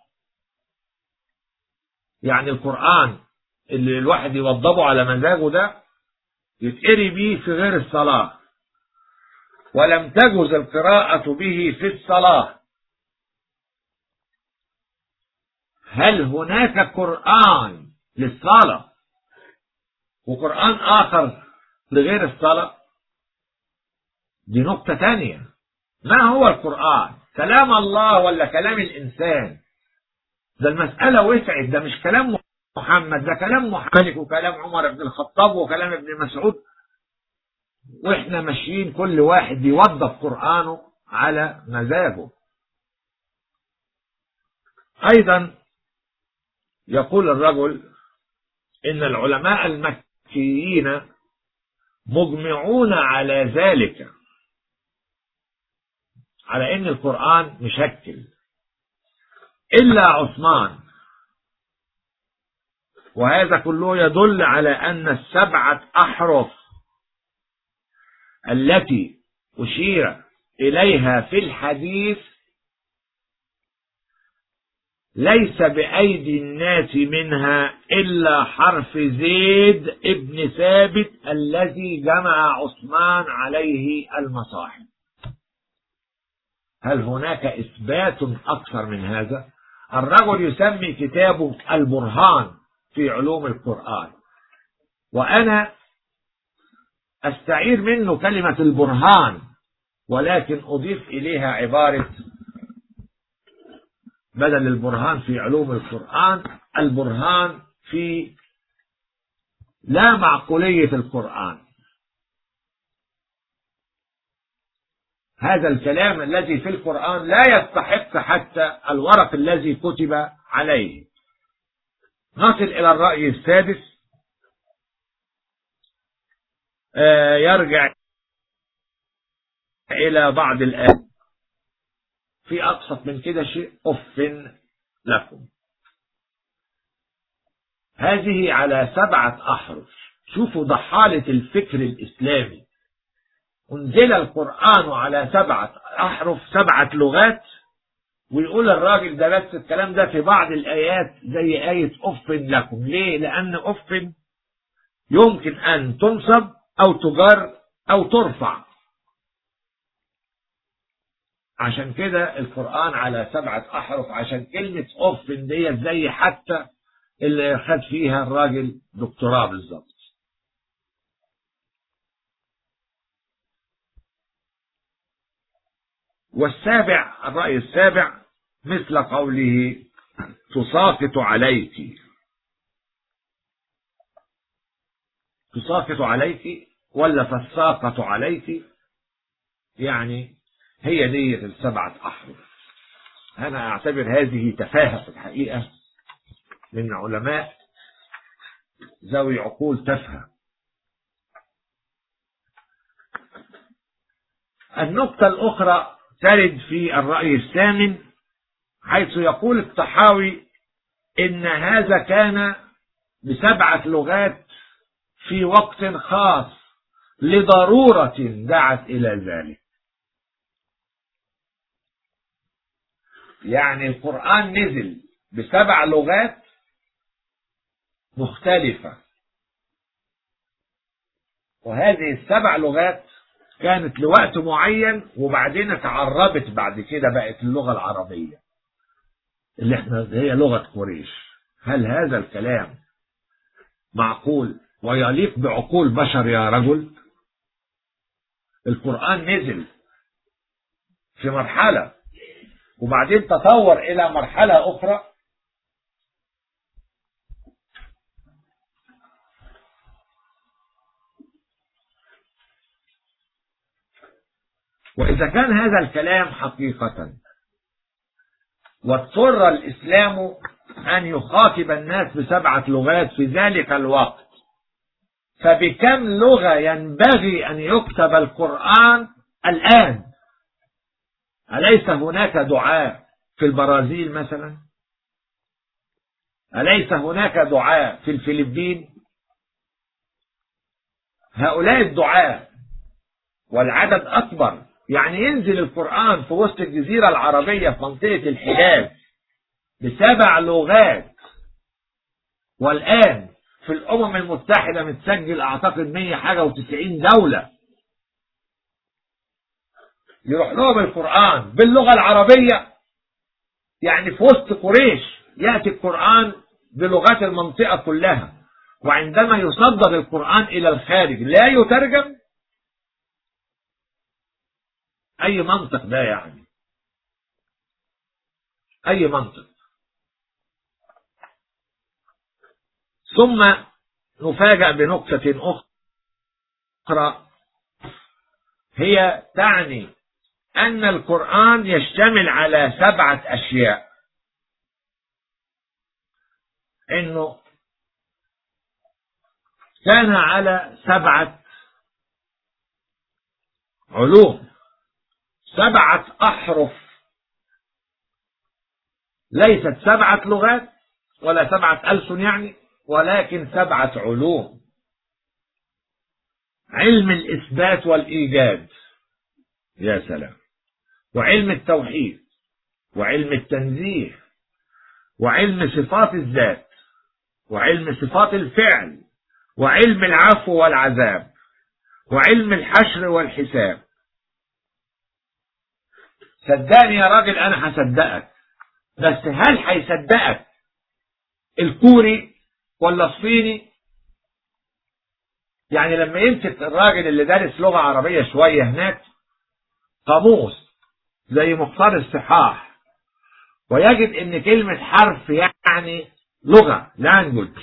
S1: يعني القرآن اللي الواحد يوضبه على مزاجه ده يتقري به في غير الصلاة ولم تجوز القراءة به في الصلاة هل هناك قرآن للصلاة وقرآن آخر لغير الصلاة دي نقطة تانية ما هو القرآن كلام الله ولا كلام الإنسان ده المسألة وسعت ده مش كلام محمد ده كلام محمد وكلام عمر بن الخطاب وكلام ابن مسعود واحنا ماشيين كل واحد بيوظف قرآنه على مزاجه أيضا يقول الرجل إن العلماء المكيين مجمعون على ذلك على ان القرآن مشكل الا عثمان وهذا كله يدل على ان السبعة احرف التي اشير اليها في الحديث ليس بأيدي الناس منها إلا حرف زيد ابن ثابت الذي جمع عثمان عليه المصاحف هل هناك إثبات أكثر من هذا الرجل يسمي كتابه البرهان في علوم القرآن وأنا أستعير منه كلمة البرهان ولكن أضيف إليها عبارة بدل البرهان في علوم القرآن البرهان في لا معقولية القرآن هذا الكلام الذي في القرآن لا يستحق حتى الورق الذي كتب عليه نصل إلى الرأي السادس آه يرجع إلى بعض الآيات في أبسط من كده شيء أف لكم هذه على سبعة أحرف شوفوا ضحالة الفكر الإسلامي أنزل القرآن على سبعة أحرف سبعة لغات ويقول الراجل ده بس الكلام ده في بعض الآيات زي آية أف لكم ليه؟ لأن أف يمكن أن تنصب أو تجر أو ترفع عشان كده القرآن على سبعة أحرف عشان كلمة أوف ديت زي حتى اللي خد فيها الراجل دكتوراه بالظبط والسابع الرأي السابع مثل قوله تساقط عليك تساقط عليك ولا تساقط عليك يعني هي دي السبعة أحرف أنا أعتبر هذه تفاهة في الحقيقة من علماء ذوي عقول تافهه النقطة الأخرى ترد في الرأي الثامن حيث يقول الطحاوي إن هذا كان بسبعة لغات في وقت خاص لضرورة دعت إلى ذلك يعني القرآن نزل بسبع لغات مختلفة وهذه السبع لغات كانت لوقت معين وبعدين اتعربت بعد كده بقت اللغة العربية اللي احنا هي لغة قريش هل هذا الكلام معقول ويليق بعقول بشر يا رجل القرآن نزل في مرحلة وبعدين تطور إلى مرحلة أخرى وإذا كان هذا الكلام حقيقة واضطر الإسلام أن يخاطب الناس بسبعة لغات في ذلك الوقت فبكم لغة ينبغي أن يكتب القرآن الآن أليس هناك دعاء في البرازيل مثلا أليس هناك دعاء في الفلبين هؤلاء الدعاء والعدد أكبر يعني ينزل القرآن في وسط الجزيرة العربية في منطقة الحجاز بسبع لغات والآن في الأمم المتحدة متسجل أعتقد 100 حاجة وتسعين دولة يروح لهم القرآن باللغة العربية يعني في وسط قريش يأتي القرآن بلغات المنطقة كلها وعندما يصدر القرآن إلى الخارج لا يترجم أي منطق ده يعني أي منطق ثم نفاجأ بنقطة أخرى هي تعني أن القرآن يشتمل على سبعة أشياء إنه كان على سبعة علوم سبعة أحرف ليست سبعة لغات ولا سبعة ألسن يعني ولكن سبعة علوم علم الإثبات والإيجاد يا سلام وعلم التوحيد وعلم التنزيه وعلم صفات الذات وعلم صفات الفعل وعلم العفو والعذاب وعلم الحشر والحساب صدقني يا راجل انا هصدقك بس هل هيصدقك الكوري ولا الصيني يعني لما يمسك الراجل اللي دارس لغة عربية شوية هناك قاموس زي مختار الصحاح ويجد ان كلمة حرف يعني لغة لانجوج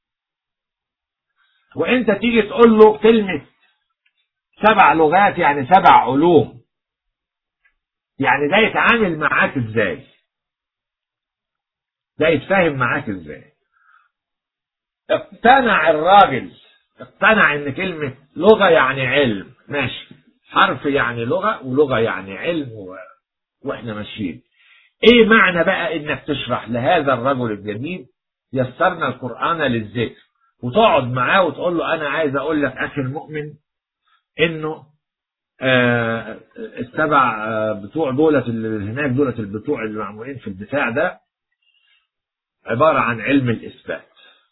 S1: وانت تيجي تقول له كلمة سبع لغات يعني سبع علوم يعني ده يتعامل معاك ازاي ده يتفاهم معاك ازاي اقتنع الراجل اقتنع ان كلمة لغة يعني علم ماشي حرف يعني لغة ولغة يعني علم و... واحنا ماشيين ايه معنى بقى انك تشرح لهذا الرجل الجميل يسرنا القرآن للذكر وتقعد معاه وتقول له انا عايز اقول لك اخي المؤمن انه آه السبع آه بتوع دولة اللي هناك دولة البتوع اللي معمولين في البتاع ده عبارة عن علم الإثبات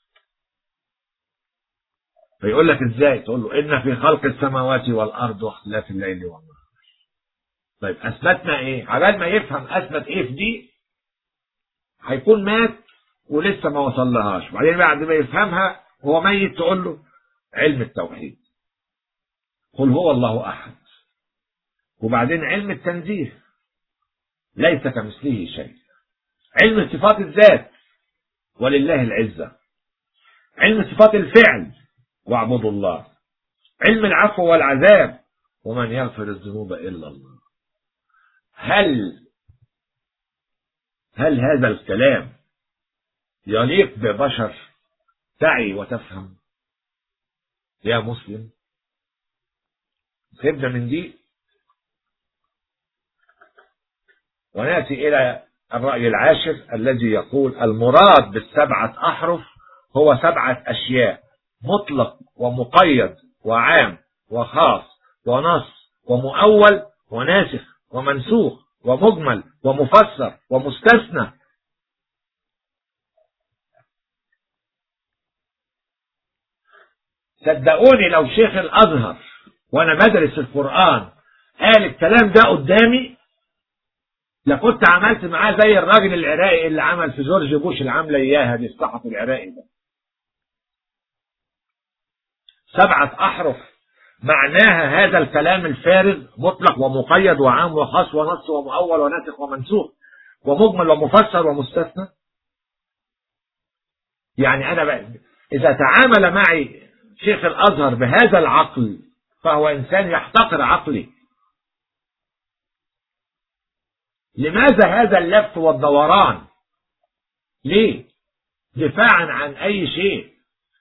S1: فيقول لك ازاي تقول له ان في خلق السماوات والارض واختلاف الليل والنهار طيب اثبتنا ايه عبال ما يفهم اثبت ايه في دي هيكون مات ولسه ما وصلهاش وبعدين بعد ما يفهمها هو ميت تقول له علم التوحيد قل هو الله احد وبعدين علم التنزيه ليس كمثله شيء علم صفات الذات ولله العزة علم صفات الفعل واعبدوا الله علم العفو والعذاب ومن يغفر الذنوب إلا الله هل هل هذا الكلام يليق ببشر تعي وتفهم يا مسلم سيبنا من دي ونأتي إلى الرأي العاشر الذي يقول المراد بالسبعة أحرف هو سبعة أشياء مطلق ومقيد وعام وخاص ونص ومؤول وناسخ ومنسوخ ومجمل ومفسر ومستثنى صدقوني لو شيخ الازهر وانا بدرس القرآن قال الكلام ده قدامي لكنت عملت معاه زي الراجل العراقي اللي عمل في جورج بوش اللي عامله اياها دي الصحفي العراقي ده سبعة احرف معناها هذا الكلام الفارغ مطلق ومقيد وعام وخاص ونص ومؤول وناسخ ومنسوخ ومجمل ومفسر ومستثنى يعني انا بقى اذا تعامل معي شيخ الازهر بهذا العقل فهو انسان يحتقر عقلي لماذا هذا اللف والدوران ليه دفاعا عن اي شيء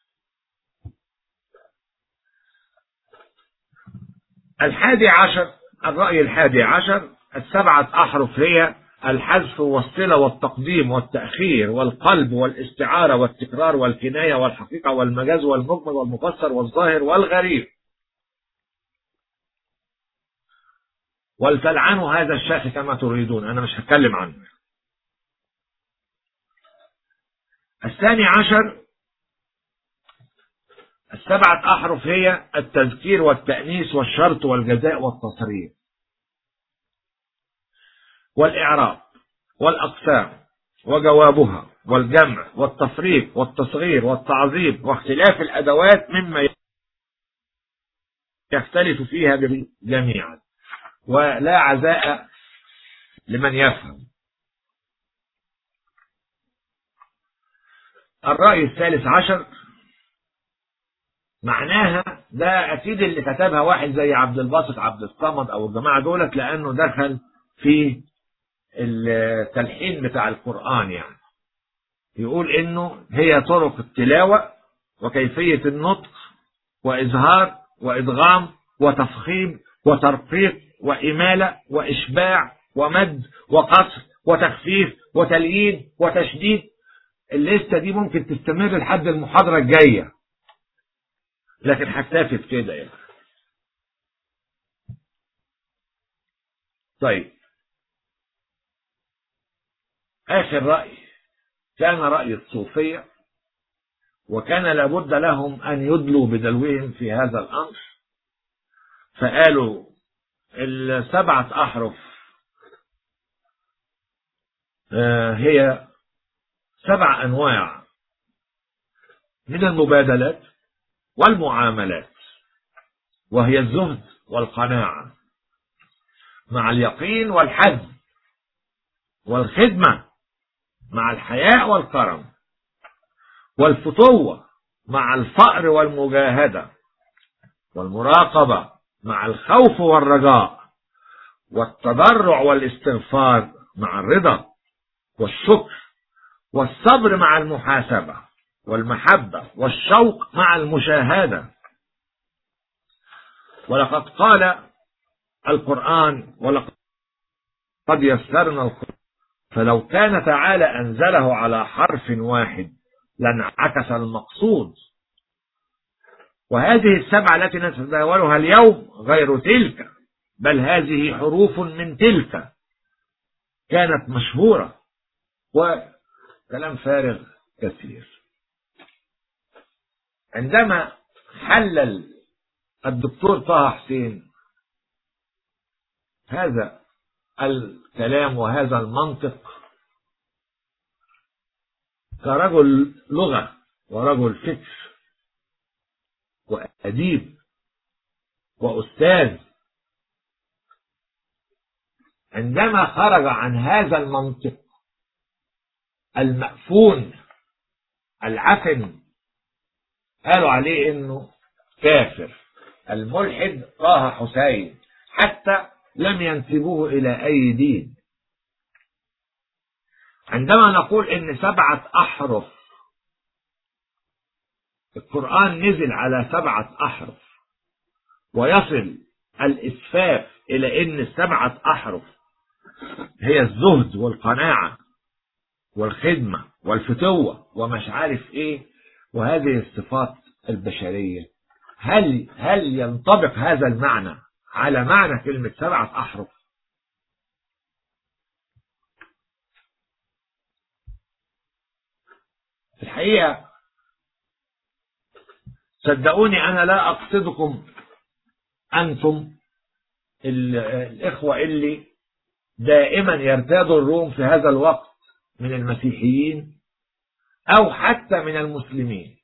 S1: الحادي عشر الرأي الحادي عشر السبعة أحرف هي الحذف والصلة والتقديم والتأخير والقلب والاستعارة والتكرار والكناية والحقيقة والمجاز والمجمل والمفسر والظاهر والغريب ولتلعنوا هذا الشيخ كما تريدون أنا مش هتكلم عنه الثاني عشر السبعة أحرف هي التذكير والتأنيس والشرط والجزاء والتصريف والإعراب والأقسام وجوابها والجمع والتفريق والتصغير والتعظيم واختلاف الأدوات مما يختلف فيها جميعا ولا عزاء لمن يفهم الرأي الثالث عشر معناها ده أكيد اللي كتبها واحد زي عبد الباسط عبد الصمد أو الجماعة دولت لأنه دخل في التلحين بتاع القرآن يعني يقول إنه هي طرق التلاوة وكيفية النطق وإظهار وإدغام وتفخيم وترقيق وإمالة وإشباع ومد وقصر وتخفيف وتليين وتشديد الليستة دي ممكن تستمر لحد المحاضرة الجاية لكن هكتفي بكده يعني طيب آخر رأي كان رأي الصوفية وكان لابد لهم أن يدلوا بدلوهم في هذا الأمر فقالوا السبعة أحرف هي سبع أنواع من المبادلات والمعاملات وهي الزهد والقناعة مع اليقين والحزم والخدمة مع الحياء والكرم والفتوة مع الفأر والمجاهدة والمراقبة مع الخوف والرجاء والتضرع والاستغفار مع الرضا والشكر والصبر مع المحاسبة والمحبة والشوق مع المشاهدة ولقد قال القرآن ولقد يسرنا القرآن فلو كان تعالى أنزله على حرف واحد لانعكس المقصود وهذه السبعة التي نتداولها اليوم غير تلك بل هذه حروف من تلك كانت مشهورة وكلام فارغ كثير عندما حلل الدكتور طه حسين هذا الكلام وهذا المنطق كرجل لغة ورجل فكر وأديب وأستاذ عندما خرج عن هذا المنطق المأفون العفن قالوا عليه انه كافر الملحد طه حسين حتى لم ينسبوه الى اي دين عندما نقول ان سبعة احرف القرآن نزل على سبعة أحرف ويصل الإسفاف إلى أن السبعة أحرف هي الزهد والقناعة والخدمة والفتوة ومش عارف إيه وهذه الصفات البشرية هل هل ينطبق هذا المعنى على معنى كلمة سبعة أحرف الحقيقة صدقوني أنا لا أقصدكم أنتم الإخوة اللي دائما يرتادوا الروم في هذا الوقت من المسيحيين أو حتى من المسلمين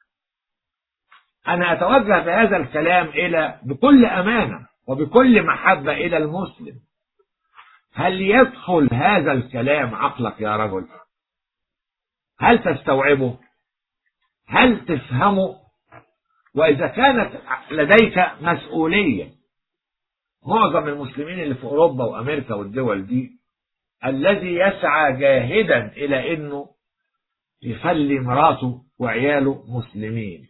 S1: أنا أتوجه بهذا الكلام إلى بكل أمانة وبكل محبة إلى المسلم هل يدخل هذا الكلام عقلك يا رجل هل تستوعبه هل تفهمه وإذا كانت لديك مسؤولية معظم المسلمين اللي في أوروبا وأمريكا والدول دي الذي يسعى جاهدا إلى أنه يخلي مراته وعياله مسلمين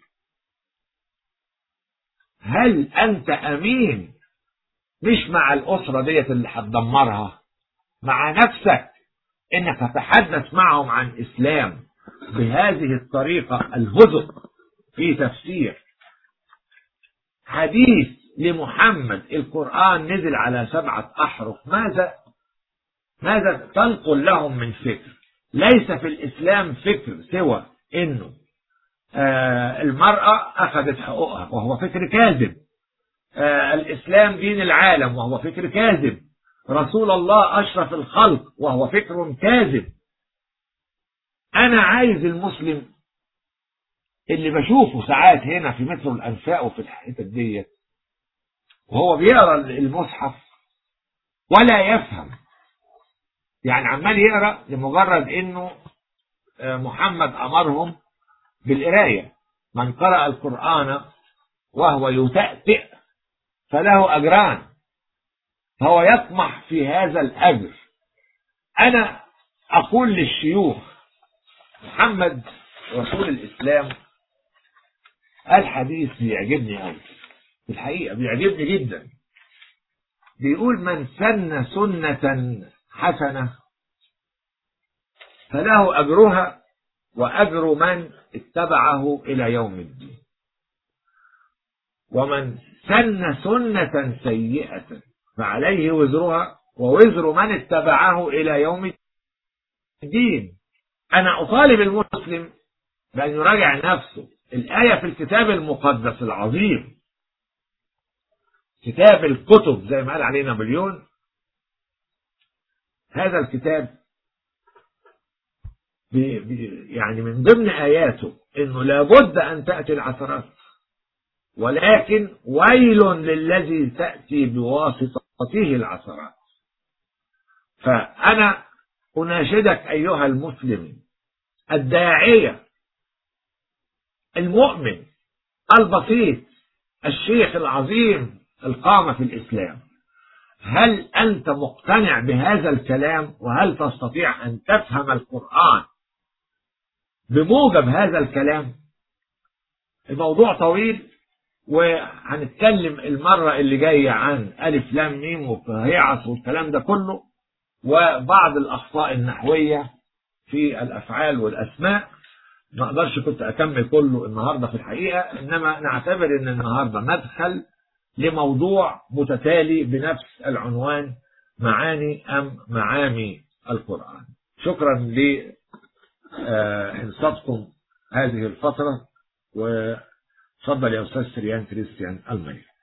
S1: هل أنت أمين مش مع الأسرة ديت اللي هتدمرها مع نفسك إنك تتحدث معهم عن إسلام بهذه الطريقة الهدى في تفسير حديث لمحمد القرآن نزل على سبعة أحرف ماذا ماذا تنقل لهم من فكر ليس في الإسلام فكر سوى إنه آه المرأة أخذت حقوقها وهو فكر كاذب آه الإسلام دين العالم وهو فكر كاذب رسول الله أشرف الخلق وهو فكر كاذب أنا عايز المسلم اللي بشوفه ساعات هنا في مترو الأنفاق وفي الحتت ديت وهو بيقرا المصحف ولا يفهم يعني عمال يقرا لمجرد انه محمد امرهم بالقرايه من قرأ القرآن وهو يتأتئ فله أجران فهو يطمح في هذا الأجر أنا أقول للشيوخ محمد رسول الإسلام الحديث بيعجبني قوي في الحقيقة بيعجبني جدا بيقول من سن سنة حسنة فله أجرها وأجر من اتبعه إلى يوم الدين ومن سن سنة سيئة فعليه وزرها ووزر من اتبعه إلى يوم الدين أنا أطالب المسلم بأن يراجع نفسه الآية في الكتاب المقدس العظيم كتاب الكتب زي ما قال عليه نابليون هذا الكتاب بي بي يعني من ضمن آياته إنه لابد أن تأتي العثرات ولكن ويل للذي تأتي بواسطته العثرات فأنا أناشدك أيها المسلم الداعية المؤمن البسيط الشيخ العظيم القامة في الإسلام هل أنت مقتنع بهذا الكلام وهل تستطيع أن تفهم القرآن بموجب هذا الكلام الموضوع طويل وهنتكلم المرة اللي جاية عن ألف لام ميم وهيعص والكلام ده كله وبعض الأخطاء النحوية في الأفعال والأسماء ما أقدرش كنت أكمل كله النهاردة في الحقيقة إنما نعتبر إن النهاردة ندخل لموضوع متتالي بنفس العنوان معاني أم معامي القرآن شكرا لإنصاتكم هذه الفترة وتفضل يا أستاذ سريان كريستيان المير